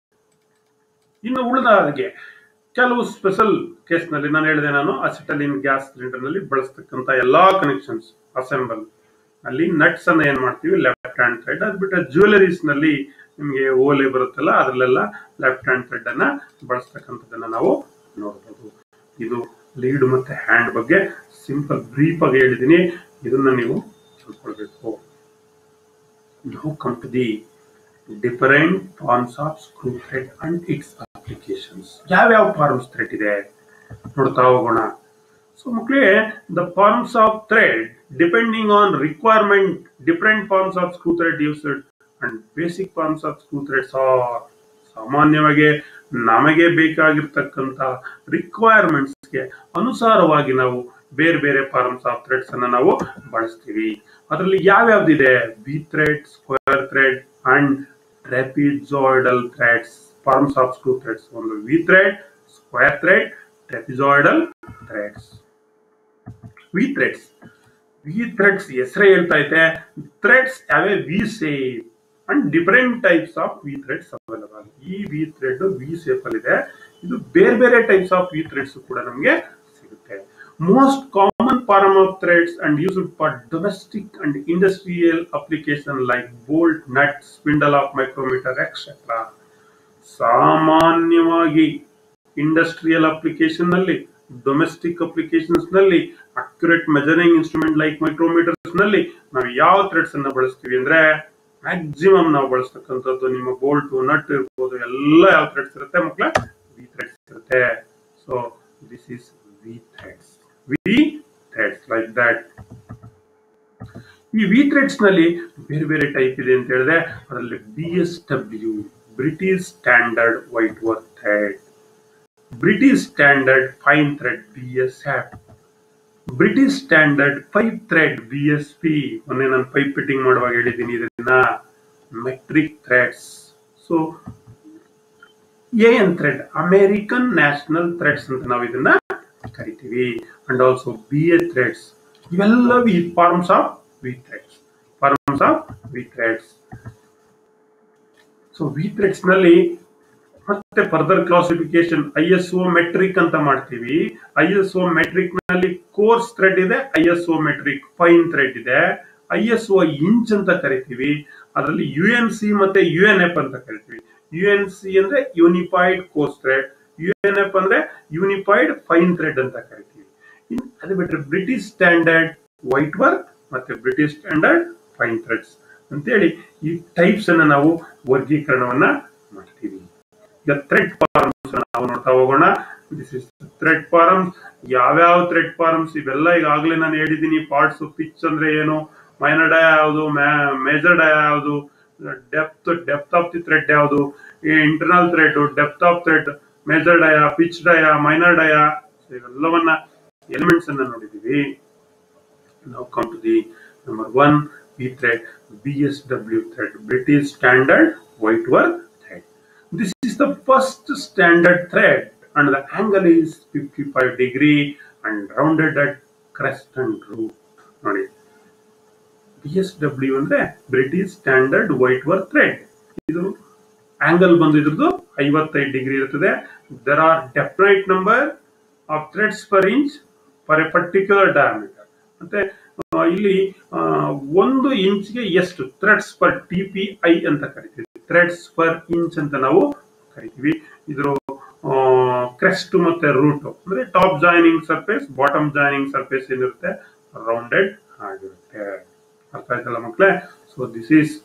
ಇನ್ನು ಉಳಿದ ಹಾಗೆ ಕೆಲವು ಸ್ಪೆಷಲ್ ಕೇಸ್ನಲ್ಲಿ ನಾನು ಹೇಳಿದೆ ನಾನು ಅಸಿಟಲಿನ್ ಗ್ಯಾಸ್ ಸಿಲಿಂಡರ್ ನಲ್ಲಿ ಬಳಸ್ತಕ್ಕಂಥ ಎಲ್ಲಾ ಕನೆಕ್ಷನ್ಸ್ ಅಸೆಂಬಲ್ ಅಲ್ಲಿ ನಟ್ಸ್ ಅನ್ನ ಏನ್ ಮಾಡ್ತೀವಿ ಲೆಫ್ಟ್ ಹ್ಯಾಂಡ್ ಥ್ರೆಡ್ ಅದ್ ಬಿಟ್ಟರೆ ಜ್ಯುವೆಲರೀಸ್ ನಲ್ಲಿ ನಿಮಗೆ ಓಲೆ ಬರುತ್ತಲ್ಲ ಅದ್ರಲ್ಲೆಲ್ಲ ಲೆಫ್ಟ್ ಹ್ಯಾಂಡ್ ಥ್ರೆಡ್ ಅನ್ನ ಬಳಸ್ತಕ್ಕಂಥದ್ದನ್ನ ನಾವು ನೋಡಬಹುದು ಇದು ಲೀಡ್ ಮತ್ತೆ ಹ್ಯಾಂಡ್ ಬಗ್ಗೆ ಸಿಂಪಲ್ ಬ್ರೀಫ್ ಆಗಿ ಹೇಳಿದೀನಿ ಇದನ್ನ ನೀವು ತಿಳ್ಕೊಳ್ಬೇಕು ನಾವು come to the different forms of screw thread and its applications ಯಾವ್ಯಾವ ಫಾರ್ಮ್ಸ್ ಥ್ರೆಡ್ ಇದೆ ನೋಡ್ತಾ ಹೋಗೋಣ ಸೊ ಮಕ್ಕಳೇ the forms of thread depending on requirement different forms of screw thread used and basic forms of screw threads are ಸಾಮಾನ್ಯವಾಗಿ ನಮಗೆ ಬೇಕಾಗಿರ್ತಕ್ಕಂಥ ರಿಕ್ವೈರ್ಮೆಂಟ್ಸ್ಗೆ ಅನುಸಾರವಾಗಿ ನಾವು ಬೇರೆ ಬೇರೆ ಫಾರ್ಮ್ಸ್ ಆಫ್ ಥ್ರೆಡ್ಸ್ ಅನ್ನ ನಾವು ಬಳಸ್ತೀವಿ ಅದರಲ್ಲಿ ಯಾವ್ಯಾವ್ದಿದೆ V thread square thread and trapezoidal threads forms of screw threads ಒಂದು V thread square thread trapezoidal threads V threads V threads ಹೆಸರೇ ಹೇಳ್ತಾ ಐತೆ threads have a V shape and different types of V threads available ಈ V thread V shape ಅಲ್ಲಿ ಇದೆ ಇದು ಬೇರೆ ಬೇರೆ ಟೈಪ್ಸ್ ಆಫ್ ವಿ ಥ್ರೆಡ್ಸ್ ಕೂಡ ನಮಗೆ ಸಿಗುತ್ತೆ most common form of threads and used for domestic and industrial application like bolt nut spindle of micrometer etcetera ಸಾಮಾನ್ಯವಾಗಿ ಇಂಡಸ್ಟ್ರಿಯಲ್ ಅಪ್ಲಿಕೇಶನ್ ನಲ್ಲಿ ಡೊಮೆಸ್ಟಿಕ್ ಅಪ್ಲಿಕೇಶನ್ಸ್ ನಲ್ಲಿ accurate measuring instrument like micrometers ನಲ್ಲಿ ನಾವು ಯಾವ Threads ಅನ್ನ ಬಳಸ್ತೀವಿ ಅಂದ್ರೆ ಮ್ಯಾಕ್ಸಿಮಮ್ ನಾವು ಬಳಸ್ತಕ್ಕಂಥದ್ದು ನಿಮ್ಮ ಬೋಲ್ಟ್ ನಟ್ ಇರ್ಬೋದು ಎಲ್ಲ ಯಾವ ಥ್ರೆಡ್ಸ್ ಇರುತ್ತೆ ಮಕ್ಕಳ ವಿ ಥ್ರೆಡ್ಸ್ ಇರುತ್ತೆ so this is V threads V threads like that ಈ ವಿ ಥ್ರೆಡ್ಸ್ ನಲ್ಲಿ ಬೇರೆ ಬೇರೆ ಟೈಪ್ ಇದೆ ಅಂತ ಹೇಳಿದ್ರೆ ಅದರಲ್ಲಿ B S W British standard Whitworth thread British standard fine thread B S F British standard pipe thread B S P ಮೊನ್ನೆ ನಾನು ಪೈಪ್ ಫಿಟ್ಟಿಂಗ್ ಮಾಡುವಾಗ ಹೇಳಿದ್ದೀನಿ ಇದನ್ನ metric threads so A N thread American national threads ಅಂತ ನಾವು ಇದನ್ನ ಕರಿತೀವಿ and also B A threads ಇವೆಲ್ಲ V forms of V threads forms of V threads so V threads ನಲ್ಲಿ ಮತ್ತೆ further classification I S O metric ಅಂತ ಮಾಡ್ತೀವಿ I S O metric ನಲ್ಲಿ ಕೋರ್ಸ್ ಥ್ರೆಡ್ ಇದೆ I S O metric fine thread ಇದೆ I S O inch ಅಂತ ಕರಿತೀವಿ ಅದರಲ್ಲಿ ಯು ಎನ್ ಸಿ ಮತ್ತೆ ಯು ಎನ್ ಎಫ್ ಅಂತ ಕರಿತೀವಿ ಯು ಎನ್ ಸಿ ಅಂದ್ರೆ unified coarse thread U N F ಅಂದ್ರೆ ಯೂನಿಫೈಡ್ ಫೈನ್ ಥ್ರೆಡ್ ಅಂತ ಕರಿತೀವಿ ಇನ್ ಅದು ಬಿಟ್ರೆ ಬ್ರಿಟಿಷ್ ಸ್ಟ್ಯಾಂಡರ್ಡ್ ವೈಟ್ ವರ್ಕ್ ಮತ್ತೆ ಬ್ರಿಟಿಷ್ ಸ್ಟ್ಯಾಂಡರ್ಡ್ ಫೈನ್ ಥ್ರೆಡ್ಸ್ ಅಂತೇಳಿ ಈ ಟೈಪ್ಸ್ ಅನ್ನ ನಾವು ವರ್ಗೀಕರಣವನ್ನ ಮಾಡ್ತೀವಿ ಈಗ ಥ್ರೆಡ್ ಫಾರ್ಮ್ಸ್ ನಾವು ನೋಡ್ತಾ ಹೋಗೋಣ ದಿಸ್ ಇಸ್ ಥ್ರೆಡ್ ಫಾರ್ಮ್ಸ್ ಯಾವ್ಯಾವ ಥ್ರೆಡ್ ಫಾರ್ಮ್ಸ್ ಇವೆಲ್ಲ ಈಗಾಗಲೇ ನಾನು ಹೇಳಿದ್ದೀನಿ ಪಾರ್ಟ್ಸ್ ಪಿಚ್ ಅಂದ್ರೆ ಏನು ಮೈನರ್ ಡಯ ಯಾವುದು ಮೇಜರ್ ಡಯ ಯಾವುದು depth depth of the thread ಯಾವುದು internal thread depth of thread major dia pitch dia minor dia ಇವೆಲ್ಲವನ್ನ ಎಲಿಮೆಂಟ್ಸ್ ಅನ್ನ ನೋಡಿದೀವಿ ನಾವು come to the number one B thread B S W thread British standard Whitworth thread this is the first standard thread and the angle is 55 degree and rounded at crest and root ನೋಡಿ B S W ಅಂದ್ರೆ British standard Whitworth thread ಇದು angle ಬಂದು ಇದ್ರದ್ದು ಐವತ್ತೈದು degree ಇರ್ತದೆ there are definite number of threads per inch for a particular diameter ಮತ್ತೆ ಆ, ಇಲ್ಲಿ ಆ, ಒಂದು ಇಂಚ್ಗೆ ಎಷ್ಟು threads per T P I ಅಂತ ಕರಿತೀವಿ ಥ್ರೆಡ್ಸ್ ಪರ್ ಇಂಚ್ ಅಂತ ನಾವು ಕರಿತೀವಿ ಇದ್ರ ಕ್ರೆಸ್ಟ್ ಮತ್ತೆ ರೂಟ್ ಅಂದ್ರೆ top joining surface bottom joining surface ಏನಿರುತ್ತೆ ರೌಂಡೆಡ್ ಆಗಿರುತ್ತೆ ಅರ್ಥ ಆಯ್ತಲ್ಲ ಮಕ್ಕಳೇ so this is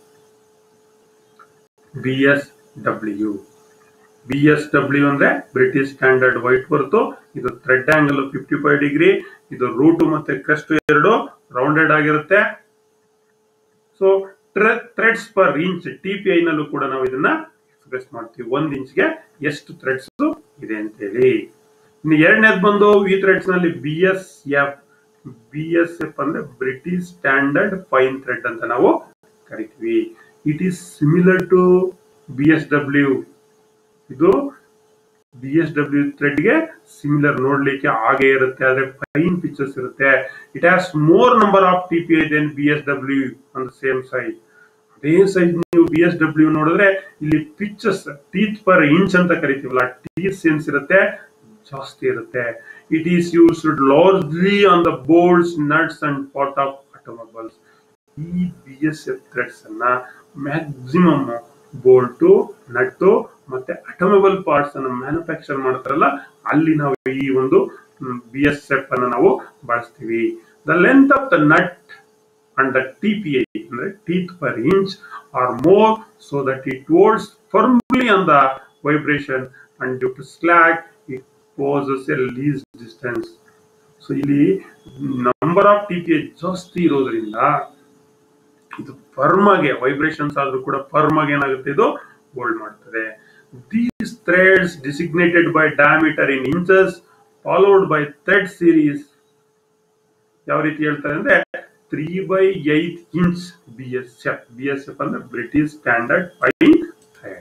B S W B S W ಅಂದ್ರೆ ಬ್ರಿಟಿಷ್ ಸ್ಟ್ಯಾಂಡರ್ಡ್ ವೈಟ್ ಬರ್ತು ಇದು thread angle fifty five degree ಇದು ರೂಟ್ ಮತ್ತೆ ಕ್ರೆಸ್ಟ್ ಎರಡು ರೌಂಡೆಡ್ ಆಗಿರುತ್ತೆ so threads per inch T P I ನಲ್ಲೂ ಕೂಡ ನಾವು ಇದನ್ನ ಎಕ್ಸ್ಪ್ರೆಸ್ ಮಾಡ್ತೀವಿ ಒಂದ್ ಇಂಚ್ಗೆ ಎಷ್ಟು ಥ್ರೆಡ್ಸ್ ಇದೆ ಅಂತೇಳಿ ಇನ್ನು ಎರಡನೇದು ಬಂದು ಈ ಥ್ರೆಡ್ಸ್ ನಲ್ಲಿ B S F B S F ಅಂದ್ರೆ ಬ್ರಿಟಿಷ್ ಸ್ಟ್ಯಾಂಡರ್ಡ್ ಫೈನ್ ಥ್ರೆಡ್ ಅಂತ ನಾವು ಕರಿತೀವಿ it is similar to B S W ಇದು ಬಿ ಎಸ್ ಡಬ್ಲ್ಯೂ ಥ್ರೆಡ್ಗೆ ಸಿಮಿಲರ್ ನೋಡ್ಲಿಕ್ಕೆ ಹಾಗೆ ಇರುತ್ತೆ ಆದ್ರೆ ಫೈನ್ ಪಿಕ್ಚರ್ಸ್ ಇರುತ್ತೆ it has more number of T P I then B S W on the same size ಅದೇ ಸೈಜ್ ನೀವು ಬಿ ಎಸ್ ಡಬ್ಲ್ಯೂ ನೋಡಿದ್ರೆ ಇಲ್ಲಿ ಪಿಕ್ಚರ್ಸ್ ಟೀತ್ ಪರ್ ಇಂಚ್ ಅಂತ ಕರಿತೀವಲ್ಲ ಟೀತ್ ಸೆನ್ಸ್ ಇರುತ್ತೆ ಜಾಸ್ತಿ ಇರುತ್ತೆ it is used largely on the bolts nuts and part of automobiles ಈ ಬಿ ಎಸ್ ಎಫ್ ಥ್ರೆಡ್ಸ್ ಅನ್ನ ಮ್ಯಾಕ್ಸಿಮಮ್ ಬೋಲ್ಟು ನಟ್ಟು ಮತ್ತೆ ಆಟೋಮೊಬೈಲ್ ಪಾರ್ಟ್ಸ್ ಅನ್ನ ಮ್ಯಾನುಫ್ಯಾಕ್ಚರ್ ಮಾಡ್ತಾರಲ್ಲ ಅಲ್ಲಿ ನಾವು ಈ ಒಂದು ಬಿ ಎಸ್ ಎಫ್ ಅನ್ನ ನಾವು ಬಳಸ್ತೀವಿ the length of the nut and the T P I ಅಂದ್ರೆ teeth per inch are more so that it holds firmly on the vibration and due to slack it possess a least distance so ಇಲ್ಲಿ number of T P I ಜಾಸ್ತಿ ಇರೋದ್ರಿಂದ ಇದು firm ಆಗಿ vibrations ಆದ್ರೂ ಕೂಡ firm ಆಗಿ ಏನಾಗುತ್ತೆ ಇದು ಹೋಲ್ಡ್ ಮಾಡ್ತದೆ these threads designated by diameter in inches followed by thread series ಯಾವ ರೀತಿ ಹೇಳ್ತಾರೆ ಅಂದ್ರೆ three by eight inch B S F B S F ಅಂದ್ರೆ ಬ್ರಿಟಿಷ್ ಸ್ಟ್ಯಾಂಡರ್ಡ್ ಫೈನ್ ಥ್ರೆಡ್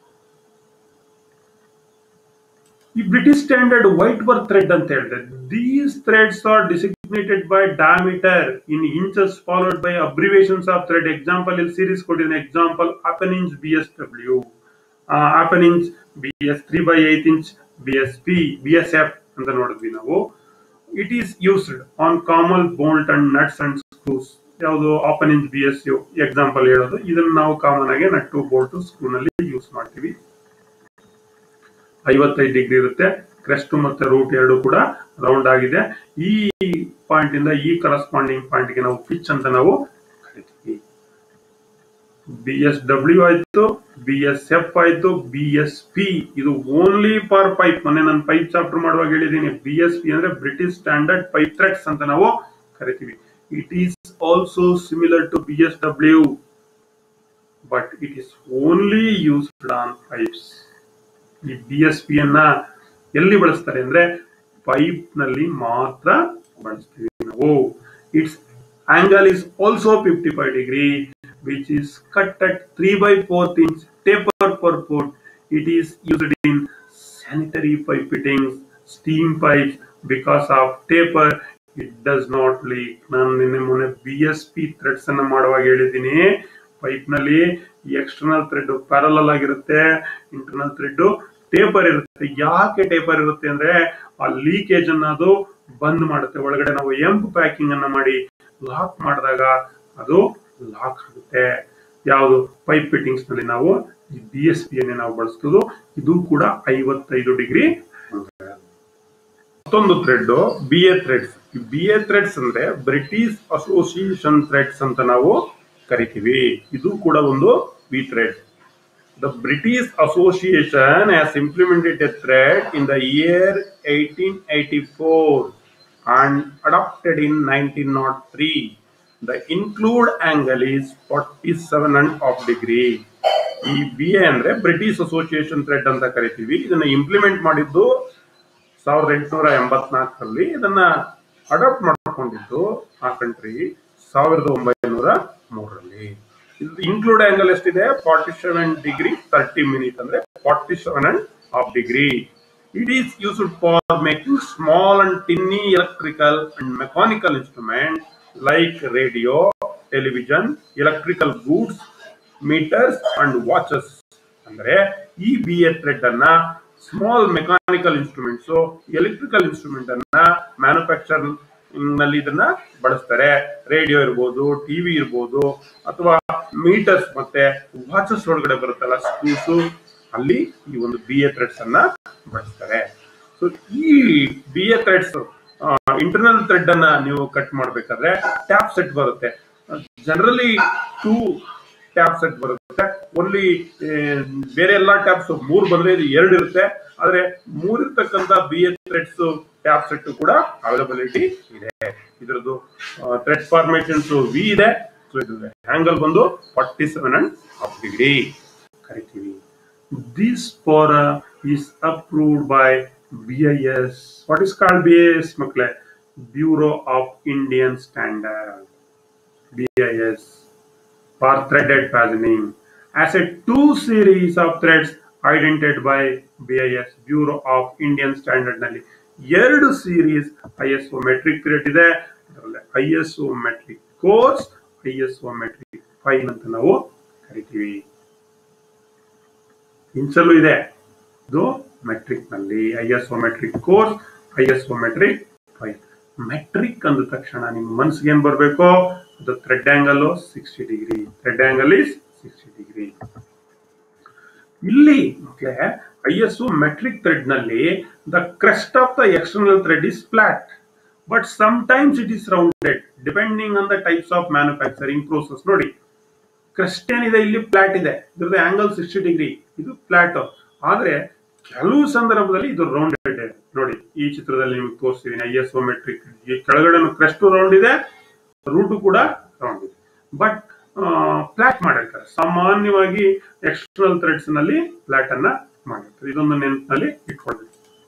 ಈ British standard Whitworth thread ಅಂತ ಹೇಳಿದ್ರೆ these threads are designated by diameter in inches followed by abbreviations of thread example ಇಲ್ಲಿ series ಕೊಟ್ಟಿದ್ದೀನಿ example half an inch B S W half an inch B S three by eight inch B S P B S F ಅಂತ ನೋಡಿದ್ವಿ ನಾವು it is used on common bolt and nuts and screws ಯಾವುದು half an inch B S U example ಹೇಳೋದು ಇದನ್ನ ನಾವು common ಆಗಿ nut bolt screw ನಲ್ಲಿ use ಮಾಡ್ತೀವಿ ಐವತ್ತೈದು ಡಿಗ್ರಿ ಇರುತ್ತೆ ಕ್ರೆಸ್ಟ್ ಮತ್ತೆ ರೂಟ್ ಎರಡು ಕೂಡ ರೌಂಡ್ ಆಗಿದೆ ಈ ಪಾಯಿಂಟ್ ಇಂದ ಈ ಕರಸ್ಪಾಂಡಿಂಗ್ ಪಾಯಿಂಟ್ ಗೆ ನಾವು ಪಿಚ್ ಅಂತ ನಾವು ಕರಿತೀವಿ ಬಿ ಎಸ್ ಡಬ್ಲ್ಯೂ ಆಯ್ತು ಬಿ ಎಸ್ ಎಫ್ ಆಯ್ತು ಬಿ ಎಸ್ ಪಿ ಇದು ಓನ್ಲಿ ಫಾರ್ ಪೈಪ್ ಮೊನ್ನೆ ನಾನು ಪೈಪ್ ಚಾಪ್ಟರ್ ಮಾಡುವಾಗ ಹೇಳಿದ್ದೀನಿ ಬಿ ಎಸ್ ಪಿ ಅಂದ್ರೆ ಬ್ರಿಟಿಷ್ ಸ್ಟ್ಯಾಂಡರ್ಡ್ ಪೈಪ್ ಥ್ರೆಡ್ಸ್ ಅಂತ ನಾವು ಕರಿತೀವಿ it is also similar to B S W but it is only used on pipes ಈ ಬಿ ಎಸ್ ಪಿ ಅನ್ನ ಎಲ್ಲಿ ಬಳಸ್ತಾರೆ ಅಂದ್ರೆ ಪೈಪ್ ನಲ್ಲಿ ಮಾತ್ರ ಬಳಸ್ತೀವಿ ನಾವು its angle is also fifty five degree which is cut at three by fourth inch taper per foot it is used in sanitary pipe fittings steam pipes because of taper it does not leak ನಾನು ನಿನ್ನೆ ಮೊನ್ನೆ B S P Threads ಅನ್ನ ಮಾಡುವಾಗ ಹೇಳಿದ್ದೀನಿ pipe ನಲ್ಲಿ external thread parallel ಆಗಿರುತ್ತೆ internal thread taper ಇರುತ್ತೆ ಯಾಕೆ ಟೇಪರ್ ಇರುತ್ತೆ ಅಂದ್ರೆ ಆ ಲೀಕೇಜ್ ಅನ್ನ ಅದು ಬಂದ್ ಮಾಡುತ್ತೆ ಒಳಗಡೆ ನಾವು ಎಂಪ್ ಪ್ಯಾಕಿಂಗ್ ಅನ್ನ ಮಾಡಿ ಲಾಕ್ ಮಾಡಿದಾಗ ಅದು ಲಾಕ್ ಆಗುತ್ತೆ ಯಾವುದು ಪೈಪ್ ಫಿಟ್ಟಿಂಗ್ಸ್ ನಲ್ಲಿ ನಾವು ಬಿ ಎಸ್ ಪಿ ಅನ್ನೇ ನಾವು ಬಳಸ್ತದೋ ಇದು ಕೂಡ ಐವತ್ತೈದು ಡಿಗ್ರಿ ಮತ್ತೊಂದು thread B A threads B A threads ಅಂದ್ರೆ ಬ್ರಿಟಿಷ್ ಅಸೋಸಿಯೇಷನ್ ಥ್ರೆಡ್ಸ್ ಅಂತ ನಾವು ಕರಿತೀವಿ ಇದು ಕೂಡ ಒಂದು V thread The British Association has implemented a thread in the year 1884 and adopted in 1903. The include angle is 47 and half degree. ಈ B A ಅಂದ್ರೆ British association thread ಅಂತ ಕರಿತೀವಿ ಇದನ್ನ ಇಂಪ್ಲಿಮೆಂಟ್ ಮಾಡಿದ್ದು ಸಾವಿರದ ಎಂಟುನೂರ ಎಂಬತ್ನಾಲ್ಕರಲ್ಲಿ ಇದನ್ನ ಅಡಾಪ್ಟ್ ಮಾಡ್ಕೊಂಡಿದ್ದು ಆ ಕಂಟ್ರಿ ಸಾವಿರದ ಒಂಬೈನೂರ ಮೂರರಲ್ಲಿ ಇದು ಇನ್ಕ್ಲೂಡ್ ಆಂಗಲ್ ಎಷ್ಟಿದೆ forty seven degree thirty minute ಅಂದ್ರೆ forty seven and half degree it is used for making small and tiny electrical and mechanical instrument like radio television electrical goods meters and watches ಅಂದ್ರೆ ಈ B A thread ಅನ್ನ small mechanical instruments electrical instrument ಅನ್ನ manufacture ನಲ್ಲಿ ಇದನ್ನ ಬಳಸ್ತಾರೆ radio ಇರ್ಬೋದು TV ಇರ್ಬೋದು ಅಥವಾ ಮೀಟರ್ಸ್ ಮತ್ತೆ ವಾಚಸ್ ಒಳಗಡೆ ಬರುತ್ತಲ್ಲ ಸ್ಕ್ರೂಸು ಅಲ್ಲಿ ಈ ಒಂದು ಬಿ ಎ ಥ್ರೆಡ್ಸ್ ಅನ್ನ ಬಳಸ್ತಾರೆ ಸೊ ಈ B A threads internal thread ಅನ್ನ ನೀವು ಕಟ್ ಮಾಡ್ಬೇಕಾದ್ರೆ ಟ್ಯಾಪ್ ಸೆಟ್ ಬರುತ್ತೆ ಜನರಲಿ ಟೂ ಟ್ಯಾಪ್ ಸೆಟ್ ಬರುತ್ತೆ ಓನ್ಲಿ ಬೇರೆ ಎಲ್ಲಾ ಟ್ಯಾಪ್ಸ್ ಮೂರ್ ಬಂದ್ರೆ ಇದು ಎರಡು ಇರುತ್ತೆ ಆದ್ರೆ ಮೂರ್ ಇರ್ತಕ್ಕಂತ B A threads tap set ಕೂಡ ಅವೈಲಬಿಲಿಟಿ ಇದೆ ಇದ್ರದ್ದು ಥ್ರೆಡ್ ಫಾರ್ಮೇಷನ್ಸ್ ವಿ ಇದೆ ಸೊ ಇದು ಆಂಗಲ್ ಬಂದು forty seven and half degree ಕರಿತೀವಿ this for is approved by B I S what is called B I S ಮಕ್ಕಳೇ bureau of Indian standard BIS for threaded fastening as a two series of threads identified by BIS Bureau of Indian Standard ನಲ್ಲಿ ಎರಡು series I S O metric thread ಇದೆ ಅದರಲ್ಲಿ I S O metric coarse I S O metric fine ಅಂತ ನಾವು ಕರಿತೀವಿ ಇಂಚಲ್ಲೂ ಇದೆ ಇದು ಮೆಟ್ರಿಕ್ ನಲ್ಲಿ I S O metric coarse I S O metric fine metric ಅಂದ ತಕ್ಷಣ ನಿಮ್ಮ ಮನಸ್ಸಿಗೆ ಏನ್ ಬರಬೇಕು ಅದು thread angle sixty degree thread angle is sixty degree ಇಲ್ಲಿ ಮಕ್ಕಳೇ ಐ ಎಸ್ ಮೆಟ್ರಿಕ್ ಥ್ರೆಡ್ ನಲ್ಲಿ the crest of the external thread is flat but sometimes it is rounded depending on the types of manufacturing process ನೋಡಿ crest ಏನಿದೆ ಇಲ್ಲಿ flat ಇದೆ ಇದ್ರದ್ದು angle sixty degree ಇದು flat ಆದ್ರೆ ಕೆಲವು ಸಂದರ್ಭದಲ್ಲಿ ಇದು ರೌಂಡೆಡ್ ಇದೆ ನೋಡಿ ಈ ಚಿತ್ರದಲ್ಲಿ ನಿಮಗೆ ತೋರಿಸ್ತಿದ್ದೀನಿ ಐ ಎಸ್ ಒ ಮೆಟ್ರಿಕ್ ಈ ಕೆಳಗಡೆ ಕ್ರೆಸ್ಟ್ ರೌಂಡ್ ಇದೆ ರೂಟು ಕೂಡ ರೌಂಡ್ ಇದೆ ಬಟ್ ಫ್ಲಾಟ್ ಮಾಡಿರ್ತಾರೆ ಸಾಮಾನ್ಯವಾಗಿ ಎಕ್ಸ್ಟರ್ನಲ್ ಥ್ರೆಡ್ಸ್ ನಲ್ಲಿ ಫ್ಲಾಟ್ ಅನ್ನ ಮಾಡಿರ್ತಾರೆ ಇದೊಂದು ನೆನಪಿನಲ್ಲಿ ಇಟ್ಕೊಳ್ಬೇಕು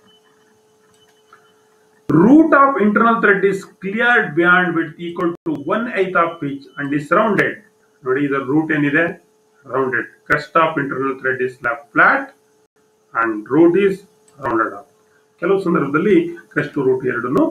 root of internal thread is clear beyond with equal to one eighth of pitch and is rounded ನೋಡಿ ಇದರ ರೂಟ್ ಏನಿದೆ rounded crest of internal thread is flat and root is rounded of ಕೆಲವು ಸಂದರ್ಭದಲ್ಲಿ ಕ್ರೆಸ್ಟ್ ರೂಟ್ ಎರಡನ್ನು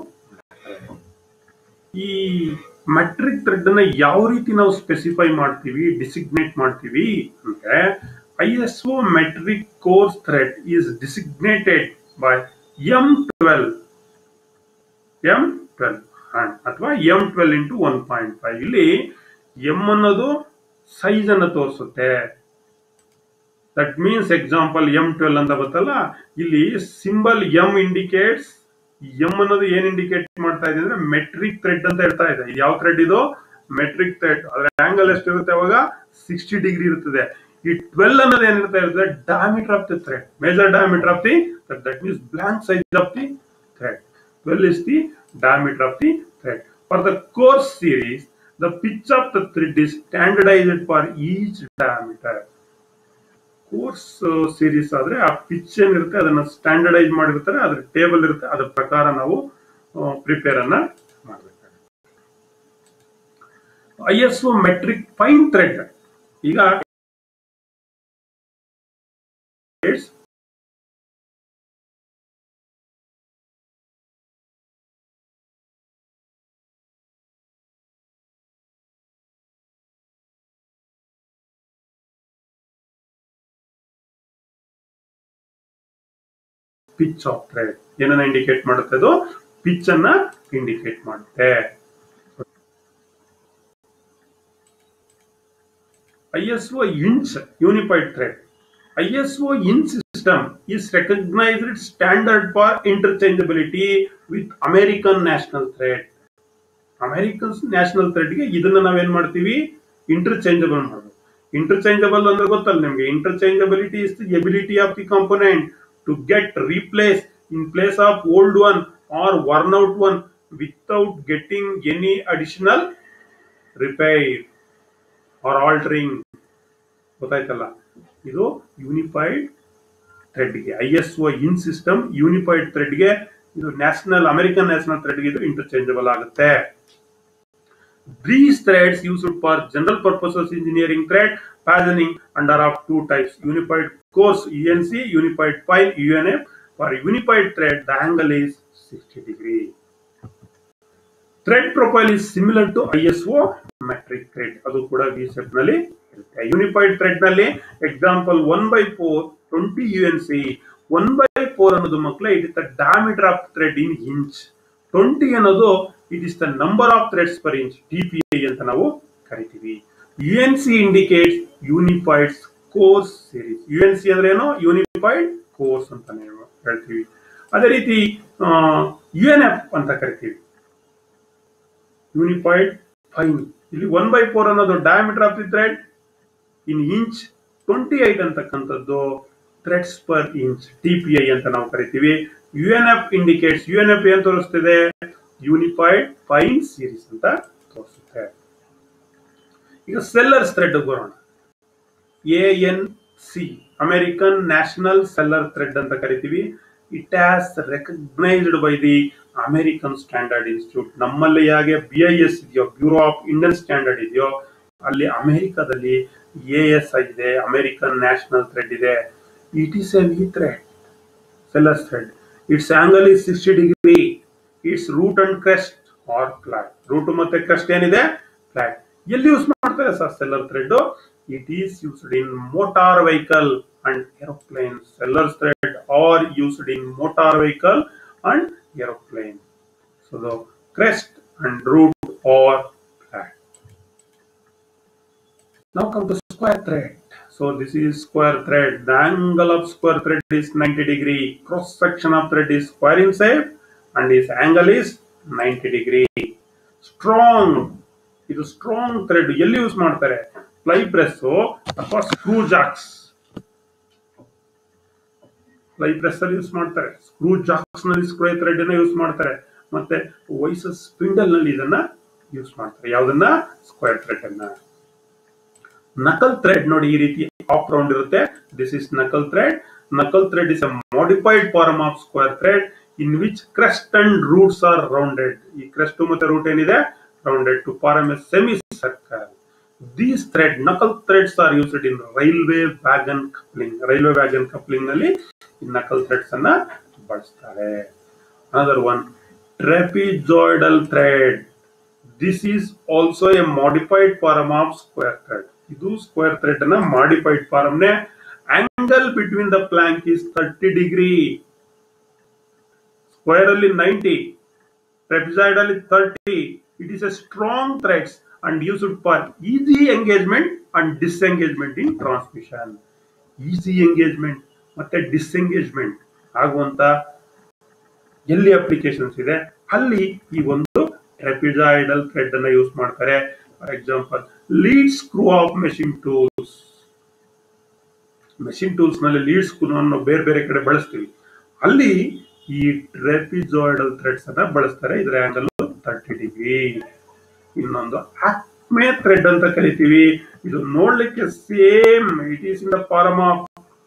ಈ metric thread ಅನ್ನ ಯಾವ ರೀತಿ ನಾವು ಸ್ಪೆಸಿಫೈ ಮಾಡ್ತೀವಿ ಡಿಸಿಗ್ನೇಟ್ ಮಾಡ್ತೀವಿ ಅಂದ್ರೆ I S O metric coarse thread is designated by M twelve M twelve ಅಥವಾ M twelve into one point five ಇಲ್ಲಿ ಎಂ ಅನ್ನೋದು ಸೈಜ್ ಅನ್ನು ತೋರಿಸುತ್ತೆ that means example M twelve ಅಂತ ಬರ್ತಲ್ಲ ಇಲ್ಲಿ ಸಿಂಬಲ್ ಎಂ ಇಂಡಿಕೇಟ್ಸ್ ಎಂ ಅನ್ನೋದು ಏನ್ ಇಂಡಿಕೇಟ್ ಮಾಡ್ತಾ ಇದೆ ಅಂದ್ರೆ ಮೆಟ್ರಿಕ್ ಥ್ರೆಡ್ ಅಂತ ಹೇಳ್ತಾ ಇದೆ ಇದು ಯಾವ ಥ್ರೆಡ್ ಇದು ಮೆಟ್ರಿಕ್ ಥ್ರೆಡ್ ಅದ್ರ ಆಂಗಲ್ ಎಷ್ಟಿರುತ್ತೆ ಅವಾಗ ಸಿಕ್ಸ್ಟಿ ಡಿಗ್ರಿ ಇರುತ್ತದೆ ಈ ಟ್ವೆಲ್ ಅನ್ನೋದು ಏನಿರ್ತಾ ಇರುತ್ತೆ diameter of the thread major diameter of the that means blank size of the thread twelve is the diameter of the thread for the coarse series the pitch of the thread is standardized for each diameter coarse series ಆದ್ರೆ ಆ pitch ಏನಿರುತ್ತೆ ಅದನ್ನ standardise ಮಾಡಿರ್ತಾರೆ ಅದ್ರ table ಇರುತ್ತೆ ಅದ್ರ ಪ್ರಕಾರ ನಾವು ಪ್ರಿಪೇರ್ ಅನ್ನ ಮಾಡಬೇಕಾಗುತ್ತೆ I S O metric fine thread ಈಗ ಪಿಚ್ ಆಫ್ ಥ್ರೆಡ್ ಏನನ್ನ ಇಂಡಿಕೇಟ್ ಮಾಡುತ್ತೆ ಅದು ಪಿಚ್ ಅನ್ನ ಇಂಡಿಕೇಟ್ ಮಾಡುತ್ತೆ ISO INS Unified Thread. ISO IN system is recognized standard for interchangeability with American National Thread. American national ಥ್ರೆಡ್ಗೆ ಇದನ್ನ ನಾವೇನ್ ಮಾಡ್ತೀವಿ ಇಂಟರ್ಚೇಂಜಬಲ್ ಮಾಡಬೇಕು ಇಂಟರ್ಚೇಂಜಬಲ್ ಅಂದ್ರೆ ಗೊತ್ತಲ್ಲ ನಿಮ್ಗೆ interchangeability is the ability of the component to get replace in place of old one or worn out one without getting any additional repair or altering ಗೊತ್ತಾಯ್ತಲ್ಲ ಇದು ಯೂನಿಫೈಡ್ ಥ್ರೆಡ್ಗೆ I S O in system unified ಥ್ರೆಡ್ಗೆ ಇದು national American national ಥ್ರೆಡ್ಗೆ ಇದು interchangeable ಆಗುತ್ತೆ These threads used for general purposes engineering thread patterning under of two types unified course UNC, unified file UNF. For unified thread, the angle is 60 degree. Thread profile is similar to ISO metric thread. ಅದು ಕೂಡ VSEP ನಲ್ಲಿ ಇರುತ್ತೆ unified thread ನಲ್ಲಿ example one by four twenty U N C one by four ಅನ್ನೋದು ಮಕ್ಕಳೇ it is the diameter of thread in inch twenty ಅನ್ನೋದು it is the number of threads per inch T P I ಅಂತ ನಾವು ಕರಿತೀವಿ U N C indicates unified coarse series U N C ಅಂದ್ರೆ ಏನು unified coarse ಅಂತ ನಾವು ಹೇಳ್ತೀವಿ ಅದೇ ರೀತಿ ಯು ಎನ್ ಎಫ್ ಅಂತ ಕರಿತೀವಿ ಯೂನಿಫೈಡ್ ಫೈನ್ ಇಲ್ಲಿ ಒನ್ ಬೈ ಫೋರ್ ಅನ್ನೋದು diameter of the thread in inch twenty eight ಅಂತಕ್ಕಂಥದ್ದು threads per inch T P I ಅಂತ ನಾವು ಕರಿತೀವಿ U N F indicates U N F ಏನ್ ತೋರಿಸ್ತಿದೆ ಯೂನಿಫೈಡ್ ಫೈನ್ ಸೀರೀಸ್ ಅಂತ ತೋರಿಸುತ್ತೆ ಈಗ ಸೆಲ್ಲರ್ಸ್ ಥ್ರೆಡ್ ಬರೋಣ A N C American national Sellers thread ಅಂತ ಕರಿತೀವಿ it has recognized by the American standard institute ನಮ್ಮಲ್ಲಿ ಹೇಗೆ ಬಿ ಐ ಎಸ್ ಇದೆಯೋ ಬ್ಯೂರೋ ಆಫ್ ಇಂಡಿಯನ್ ಸ್ಟ್ಯಾಂಡರ್ಡ್ ಇದೆಯೋ ಅಲ್ಲಿ ಅಮೆರಿಕದಲ್ಲಿ ಎ ಎಸ್ ಐ ಇದೆ ಅಮೆರಿಕನ್ ನ್ಯಾಷನಲ್ ಥ್ರೆಡ್ ಇದೆ it is a V thread Sellers thread its angle is sixty degree its root and crest are flat root ಮತ್ತೆ crest ಏನಿದೆ flat ಎಲ್ಲಿ use ಮಾಡ್ತಾರೆ sir Sellers thread it is used in motor vehicle and aeroplane Sellers thread are used in motor vehicle and aeroplane so the crest and root are flat Now come to square thread. So this is square thread. The angle of square thread is 90 degree. Cross section of thread is square in shape and its angle is 90 degree. Strong. ಇದು strong thread ಎಲ್ಲಿ use ಮಾಡ್ತಾರೆ fly press ಅಥವಾ screw jacks fly press ಅಲ್ಲಿ use ಮಾಡ್ತಾರೆ screw jacks ನಲ್ಲಿ screw thread ಅನ್ನ use ಮಾಡ್ತಾರೆ ಮತ್ತೆ ವೈಸಸ್ ಸ್ಪಿಂಡಲ್ ನಲ್ಲಿ ಇದನ್ನ ಯೂಸ್ ಮಾಡ್ತಾರೆ ಯಾವ್ದನ್ನ ಸ್ಕ್ವೇರ್ ಥ್ರೆಡ್ ಅನ್ನ ನಕಲ್ ಥ್ರೆಡ್ ನೋಡಿ ಈ ರೀತಿ ಆಫ್ ರೌಂಡ್ ಇರುತ್ತೆ this is knuckle thread knuckle thread is a modified form of square thread in which crest and roots are rounded ಈ ಕ್ರೆಸ್ಟ್ ಮತ್ತೆ ರೂಟ್ ಏನಿದೆ rounded to form a semi circle these thread knuckle threads are used in railway wagon coupling railway wagon coupling ನಲ್ಲಿ ಈ knuckle threads ಅನ್ನ ಬಳಸ್ತಾರೆ another one trapezoidal thread this is also a modified form of square thread ಇದು square thread ನ modified form ನೇ angle between the plank is thirty degree square ಅಲ್ಲಿ ninety trapezoid ಅಲ್ಲಿ thirty it is a strong threads and used for easy engagement and disengagement in transmission easy engagement ಮತ್ತೆ disengagement ಆಗುವಂತ ಎಲ್ಲಿ applications ಇದೆ ಅಲ್ಲಿ ಈ ಒಂದು ಟ್ರೆಪಿಜಾಯ್ಡಲ್ ಥ್ರೆಡ್ ಅನ್ನ ಯೂಸ್ ಮಾಡ್ತಾರೆ for example lead screw of machine tools machine tools ನಲ್ಲಿ ಲೀಡ್ ಸ್ಕ್ರೂ ಅನ್ನು ಬೇರೆ ಬೇರೆ ಕಡೆ ಬಳಸ್ತೀವಿ ಅಲ್ಲಿ ಈ ಟ್ರೆಪಿಜಾಯ್ಡಲ್ ಥ್ರೆಡ್ಸ್ ಅನ್ನ ಬಳಸ್ತಾರೆ ಇದರ ಆಂಗಲ್ ತರ್ಟಿ ಡಿಗ್ರಿ ಇನ್ನೊಂದು ಆಕ್ಮೆ ಥ್ರೆಡ್ ಅಂತ ಕರಿತೀವಿ ಇದು ನೋಡ್ಲಿಕ್ಕೆ same it is in the form of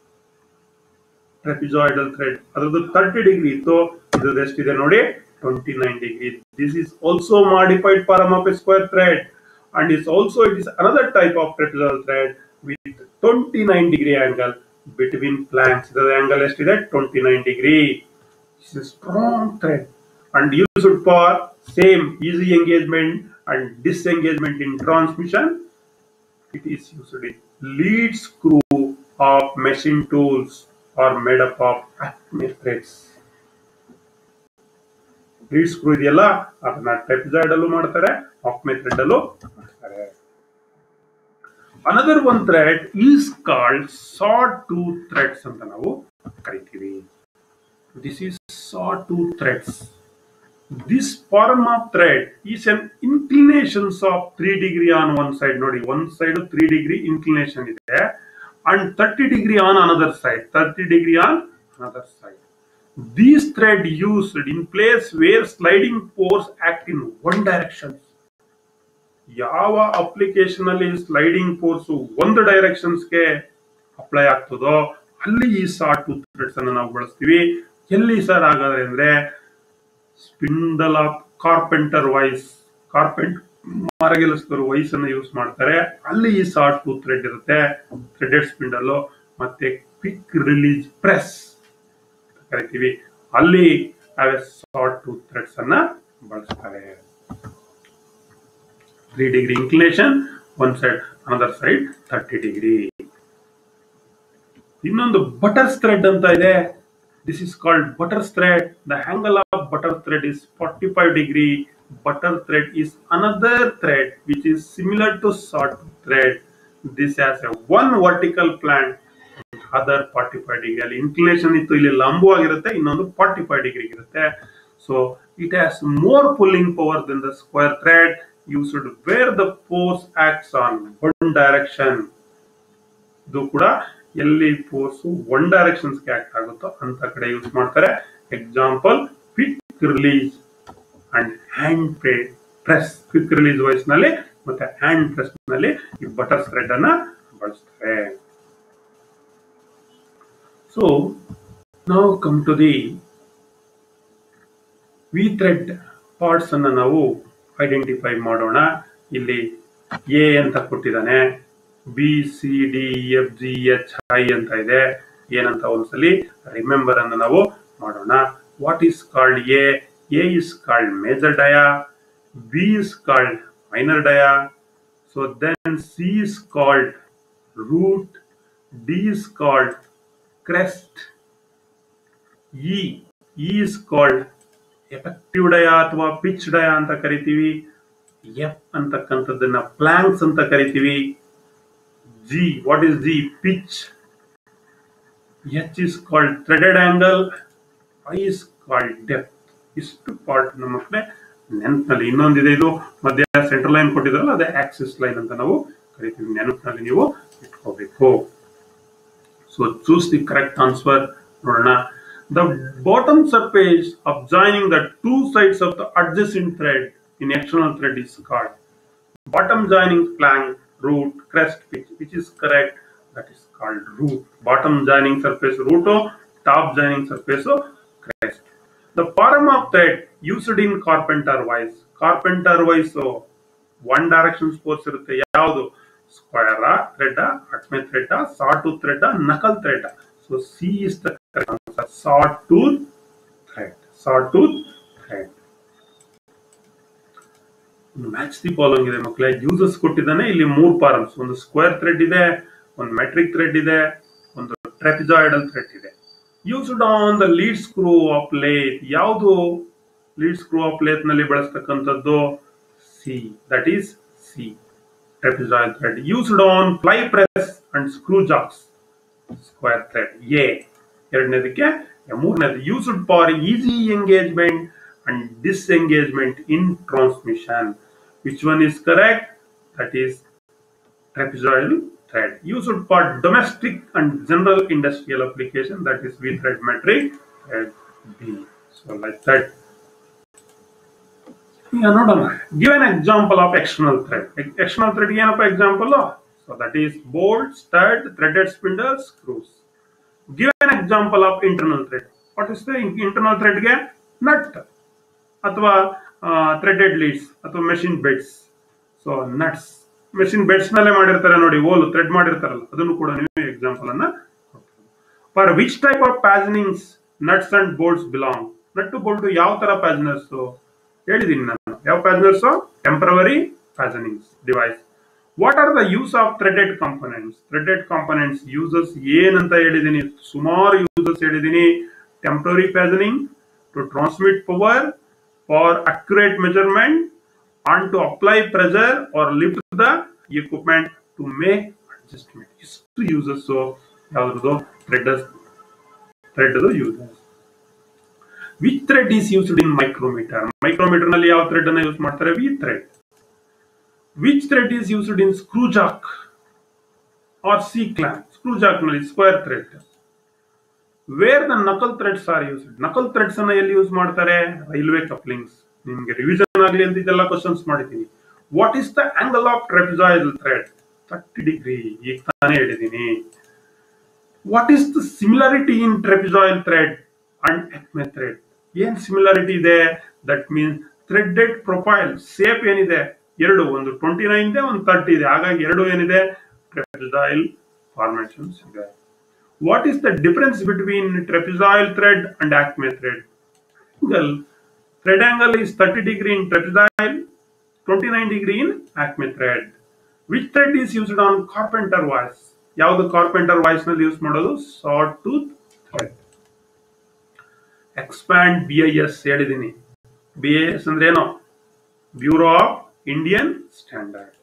trapezoidal thread ಅದ್ರದ್ದು ತರ್ಟಿ ಡಿಗ್ರಿ ಇತ್ತು ಇದ್ರದ್ದು ಎಷ್ಟಿದೆ ನೋಡಿ twenty nine degree this is also modified form of a square thread, and is also it is another type of trapezoidal thread with 29 degree angle between planks. The angle estimated 29 degree. It's a strong thread and used for same easy engagement and disengagement in transmission. It is used in lead screw of machine tools are made up of acme threads. Lead screw ಇದೆಯಲ್ಲ ಅದನ್ನ trapezoid ಅಲ್ಲೂ ಮಾಡ್ತಾರೆ acme thread ಅಲ್ಲೂ ಮಾಡ್ತಾರೆ another one thread is called saw tooth threads ಅಂತ ನಾವು ಕರಿತೀವಿ this is saw tooth threads this form of thread is an inclinations of 3 degree on one side ನೋಡಿ one side 3 degree inclination ಇದೆ and 30 degree on another side 30 degree on another side these thread used in place where sliding force act in one direction ಯಾವ application ಅಲ್ಲಿ sliding force ಒಂದು ಡೈರೆಕ್ಷನ್ಸ್ಗೆ apply ಆಗ್ತದೋ ಅಲ್ಲಿ ಈ ಸಾ tooth Threads ಅನ್ನು ನಾವು ಬಳಸ್ತೀವಿ ಎಲ್ಲಿ ಸರ್ ಹಾಗಾದ್ರೆ ಅಂದ್ರೆ spindle of carpenter vice carpenter ಮರಗೆಲಸದವರು ವಯಸ್ಸನ್ನು ಯೂಸ್ ಮಾಡ್ತಾರೆ ಅಲ್ಲಿ ಈ ಸಾಟ್ ಟೂ ಥ್ರೆಡ್ ಇರುತ್ತೆ ಥ್ರೆಡೆಡ್ ಸ್ಪಿಂಡಲ್ ಮತ್ತೆ ಕ್ವಿಕ್ ರಿಲೀಸ್ ಪ್ರೆಸ್ ಕರಿತೀವಿ ಅಲ್ಲಿ ಸಾಟ್ ಟೂ ಥ್ರೆಡ್ಸ್ ಅನ್ನ ಬಳಸ್ತಾರೆ three degree inclination one side another side thirty degree ಇನ್ನೊಂದು ಬಟರ್ಸ್ ಥ್ರೆಡ್ ಅಂತ ಇದೆ this is called butter thread the angle of butter thread is 45 degree butter thread is another thread which is similar to short thread this has a one vertical plant other 45 degree ಅಲ್ಲಿ inclination ಇತ್ತು ಇಲ್ಲಿ ಲಂಬವಾಗಿರುತ್ತೆ ಇನ್ನೊಂದು 45 degree ಇರುತ್ತೆ so it has more pulling power than the square thread used where the force acts on one direction ಇದು ಕೂಡ ಎಲ್ಲಿ force one directions act ಆಗುತ್ತೋ ಅಂತ ಕಡೆ ಯೂಸ್ ಮಾಡ್ತಾರೆ example quick release and hand press quick release vice ನಲ್ಲಿ ಮತ್ತೆ hand press ನಲ್ಲಿ ಈ ಬಟರ್ ಥ್ರೆಡ್ ಅನ್ನ ಬಳಸ್ತಾರೆ ಸೊ ನಾವು come to the V thread parts ಅನ್ನ ನಾವು ಐಡೆಂಟಿಫೈ ಮಾಡೋಣ ಇಲ್ಲಿ ಎ ಅಂತ ಕೊಟ್ಟಿದ್ದಾನೆ B C D F G H I ಅಂತ ಇದೆ ಏನಂತ ಒಂದ್ಸಲಿ ರಿಮೆಂಬರ್ ಅನ್ನು ನಾವು ಮಾಡೋಣ what is called A A is called major dia B is called minor dia so then C is called root D is called crest E is called effective dia ಅಥವಾ pitch dia ಅಂತ ಕರಿತೀವಿ F ಅಂತಕ್ಕಂಥದ್ದನ್ನ planks ಅಂತ ಕರಿತೀವಿ G what is G pitch H is called threaded angle I is called depth ಇಷ್ಟು part ನಮ್ಮ ಮಕ್ಕಳೇ ನೆನಪಿನಲ್ಲಿ ಇನ್ನೊಂದಿದೆ ಇದು ಮಧ್ಯ ಸೆಂಟ್ರಲ್ ಲೈನ್ ಕೊಟ್ಟಿದ್ರಲ್ಲ ಅದೇ ಆಕ್ಸಿಸ್ ಲೈನ್ ಅಂತ ನಾವು ಕರಿತೀವಿ ನೆನಪಿನಲ್ಲಿ ನೀವು ಇಟ್ಕೋಬೇಕು so choose the correct answer ನೋಡೋಣ the bottom surface of joining the two sides of the adjusting thread in external thread is called bottom joining plank root crest pitch which is correct that is called root bottom joining surface root o top joining surface o crest the form of thread used in carpenter wise carpenter wise so one direction force ಇರುತ್ತೆ ಯಾವುದು square thread acme thread saw tooth thread knuckle thread so C is the saw tooth thread saw tooth thread match the following ಇದೆ ಮಕ್ಕಳೇ uses ಕೊಟ್ಟಿದ್ದಾನೆ ಇಲ್ಲಿ ಮೂರು forms ಒಂದು square thread ಇದೆ ಒಂದು ಮೆಟ್ರಿಕ್ ಥ್ರೆಡ್ ಇದೆ ಒಂದು ಟ್ರೆಪಿಜಾಯ್ಡಲ್ ಥ್ರೆಡ್ ಇದೆ used on the lead screw of lathe ಯಾವುದು ಲೀಡ್ ಸ್ಕ್ರೂ ಆಫ್ ಲೇತ್ ನಲ್ಲಿ ಬಳಸ್ತಕ್ಕಂಥದ್ದು C that is C trapezoid thread used on fly press and screw jacks square thread A ಎರಡನೇದಕ್ಕೆ ಮೂರನೇದು used for easy engagement and disengagement in transmission. Which one is correct? That is trapezoidal thread. Used for domestic and general industrial application. That is V thread metric thread B. So like that. ಈಗ ನೋಡೋಣ give an example of external thread external thread ಏನಪ್ಪ example so that is bolt stud threaded spindle screws give an example of internal thread what is the internal ಥ್ರೆಡ್ಗೆ nut ಅಥವಾ threaded leads ಅಥವಾ machine beds so nuts machine beds ನಲ್ಲೇ ಮಾಡಿರ್ತಾರೆ ನೋಡಿ ಓಲ್ thread ಮಾಡಿರ್ತಾರಲ್ಲ ಅದನ್ನು ಕೂಡ ನೀವು ಎಕ್ಸಾಂಪಲ್ ಅನ್ನ for which type of fastenings nuts and bolts belong nut bolt ಯಾವ ತರ ಪ್ಯಾಸನರ್ಸ್ ಹೇಳಿದೀನಿ ನಾನು ಯಾವ fasteners temporary fastenings device what are the use of threaded components threaded components uses ಏನಂತ ಹೇಳಿದೀನಿ ಸುಮಾರು ಯೂಸಸ್ ಹೇಳಿದೀನಿ temporary fastening to transmit power for accurate measurement and to apply pressure or lift the equipment to make adjustment ಇಷ್ಟು uses ಯಾವ್ದು thread thread uses which thread is used in micrometer micrometer ನಲ್ಲಿ ಯಾವ thread ಅನ್ನ use ಮಾಡ್ತಾರೆ V thread which thread is used in screw jack or C clamp screw jack ನಲ್ಲಿ square thread where the knuckle threads are used knuckle threads ಅನ್ನ ಎಲ್ಲಿ use ಮಾಡ್ತಾರೆ railway ಕಪ್ಲಿಂಗ್ಸ್ ನಿಮ್ಗೆ revision ಆಗಲಿ ಅಂತ ಇದೆಲ್ಲ ಕ್ವಶನ್ಸ್ ಮಾಡಿದ್ದೀನಿ what is the angle of trapezoid thread thirty degree ಈಗ ತಾನೇ ಹೇಳಿದ್ದೀನಿ what is the similarity in trapezoidal thread and acme thread ಏನ್ ಸಿಮಿಲಾರಿಟಿ ಇದೆ that means threaded profile shape ಏನಿದೆ ಎರಡು ಒಂದು ಟ್ವೆಂಟಿ ನೈನ್ ಇದೆ ಒಂದು ತರ್ಟಿ ಇದೆ ಹಾಗಾಗಿ ಎರಡು ಏನಿದೆ ಟ್ರೆಪಿಜಾಯ್ಲ್ ಫಾರ್ಮೇಶನ್ಸ್ ಇದೆ what is the difference between trapezoidal thread and acme thread angle thread angle is 30 degree in trapezoidal 29 degree in acme thread which thread is used on carpenter voice ಯಾವುದು carpenter voice ನಲ್ಲಿ use ಮಾಡೋದು short tooth thread expand B I S ಹೇಳಿದ್ದೀನಿ B I S ಅಂದ್ರೆ ಏನು bureau of Indian standard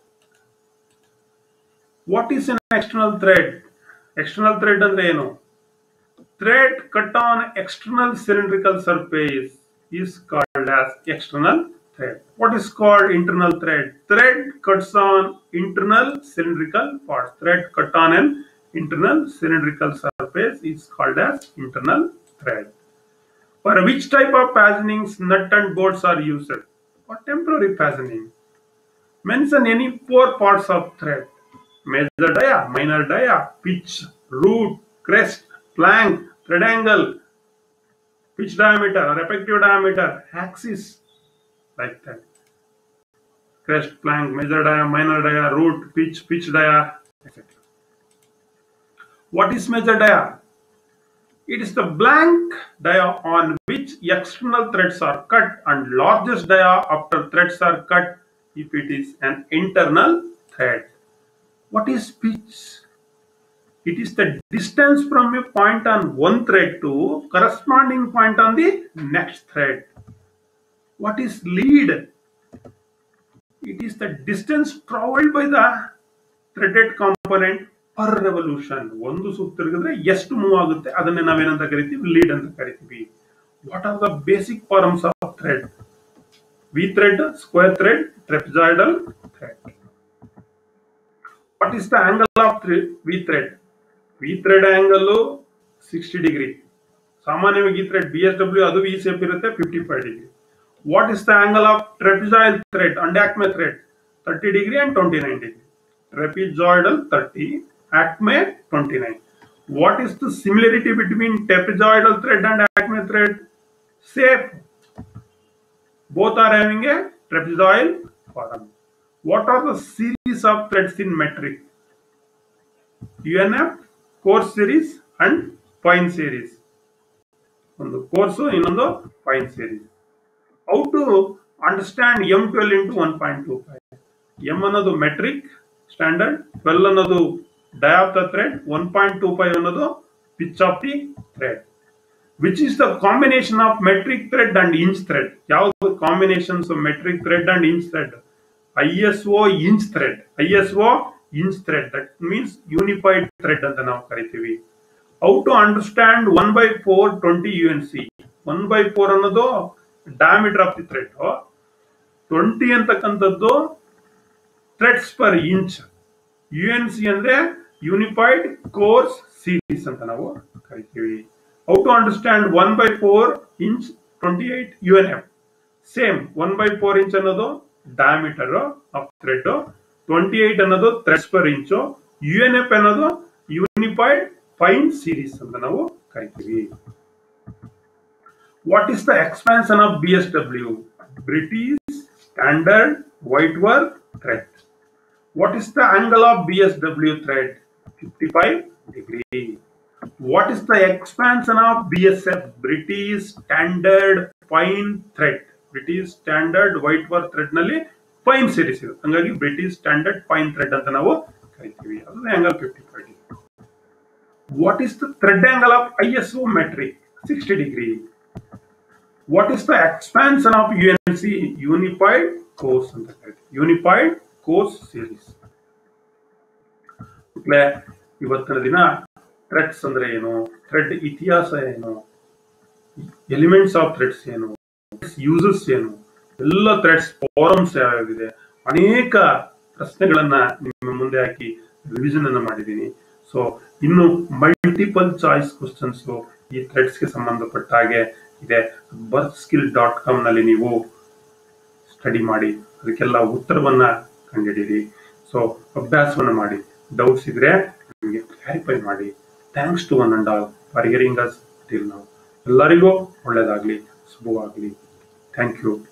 what is an external thread external thread ಅಂದ್ರೆ ಏನು thread cut on external cylindrical surface is called as external thread. What is called internal thread? Thread cuts on internal cylindrical parts. Thread cut on an internal cylindrical surface is called as internal thread. For which type of fastenings nut and bolts are used? For temporary fastening. Mention any four parts of thread. Major dia, minor dia, pitch, root, crest, flank, thread angle, pitch diameter or effective diameter, axis, like that. Crest, flank, major dia, minor dia, root, pitch, pitch dia, etc. What is major dia? It is the blank dia on which external threads are cut and largest dia after threads are cut if it is an internal thread. What is pitch? It is the distance from a point on one thread to corresponding point on the next thread. What is lead? It is the distance traveled by the threaded component per revolution. ಒಂದು ಸುತ್ತು ತಿರುಗಿದ್ರೆ ಎಷ್ಟು move ಆಗುತ್ತೆ ಅದನ್ನೇ ನಾವೇನಂತ ಕರಿತೀವಿ lead ಅಂತ ಕರಿತೀವಿ what are the basic forms of thread V thread square thread trapezoidal thread what is the angle of V thread V thread angle sixty degree ಸಾಮಾನ್ಯವಾಗಿ ಈ ಥ್ರೆಡ್ ಬಿ ಎಸ್ ಡಬ್ಲ್ಯೂ ಅದು V shape ಇರುತ್ತೆ fifty five degree what is the angle of trapezoidal thread and acme thread thirty degree and twenty nine degree trapezoidal thirty acme twenty nine what is the similarity between trapezoidal thread and acme thread shape both are having a trapezoidal form. What are the series of threads in metric? UNF, course series and fine series. ಒಂದು course ಇನ್ನೊಂದು fine series how to understand M twelve into one point two five M ಅನ್ನೋದು metric standard twelve ಅನ್ನೋದು dia of the thread one point two five ಅನ್ನೋದು pitch of the thread which is the combination of metric thread and inch thread ಯಾವುದು combinations metric thread and inch thread I S O inch thread I S O inch thread that means unified thread ಅಂತ ನಾವು ಕರಿತೀವಿ how to understand one by four twenty U N C one by four ಅನ್ನೋದು diameter of the thread twenty ಅಂತಕ್ಕಂಥದ್ದು threads per inch U N C ಅಂದ್ರೆ unified coarse series ಅಂತ ನಾವು ಕರಿತೀವಿ how to understand one by four inch twenty eight U N F same one by four inch ಅನ್ನೋದು diameter of thread twenty eight ಅನ್ನೋದು threads per inch U N F ಅನ್ನೋದು unified fine series ಅಂತ ನಾವು ಕರಿತೀವಿ what is the expansion of B S W British standard Whitworth thread what is the angle of B S W thread fifty five degree what is the expansion of BSF British Standard Fine Thread British standard Whitworth thread ನಲ್ಲಿ fine series ಇದೆ ಹಂಗಾಗಿ British standard fine thread ಅಂತ ನಾವು ಕರಿತೀವಿ ಅದು angle fifty five degree what is the thread angle of I S O metric sixty degree what is the expansion of U N C unified coarse ಅಂತ ಕರಿತೀವಿ unified coarse series ಮಕ್ಕಳೇ ಇವತ್ತಿನ ದಿನ Threads ಅಂದ್ರೆ ಏನು ಥ್ರೆಡ್ ಇತಿಹಾಸ ಏನು elements of threads ಏನು ಯೂಸಸ್ ಏನು ಎಲ್ಲ ಥ್ರೆಡ್ಸ್ ಫಾರಮ್ಸ್ ಯಾವ್ಯಾವಿದೆ ಅನೇಕ ಪ್ರಶ್ನೆಗಳನ್ನ ನಿಮ್ಮ ಮುಂದೆ ಹಾಕಿ ರಿವಿಷನ್ ಅನ್ನ ಮಾಡಿದ್ದೀನಿ ಸೊ ಇನ್ನು ಮಲ್ಟಿಪಲ್ ಚಾಯ್ಸ್ ಕ್ವಶನ್ಸ್ ಈ ಥ್ರೆಡ್ಸ್ಗೆ ಸಂಬಂಧಪಟ್ಟ ಹಾಗೆ ಇದೆ ಬರ್ತ್ ಸ್ಕಿಲ್ ಡಾಟ್ ಕಾಮ್ ನಲ್ಲಿ ನೀವು ಸ್ಟಡಿ ಮಾಡಿ ಅದಕ್ಕೆಲ್ಲ ಉತ್ತರವನ್ನ ಕಂಡುಹಿಡಿಯಿರಿ ಸೊ ಅಭ್ಯಾಸವನ್ನ ಮಾಡಿ ಡೌಟ್ಸ್ ಇದ್ರೆ ನಿಮಗೆ ಕ್ಲಾರಿಫೈ ಮಾಡಿ thanks to one and all for hearing us till ನಾವು ಎಲ್ಲರಿಗೂ ಒಳ್ಳೇದಾಗ್ಲಿ ಶುಭವಾಗ್ಲಿ ಥ್ಯಾಂಕ್ ಯು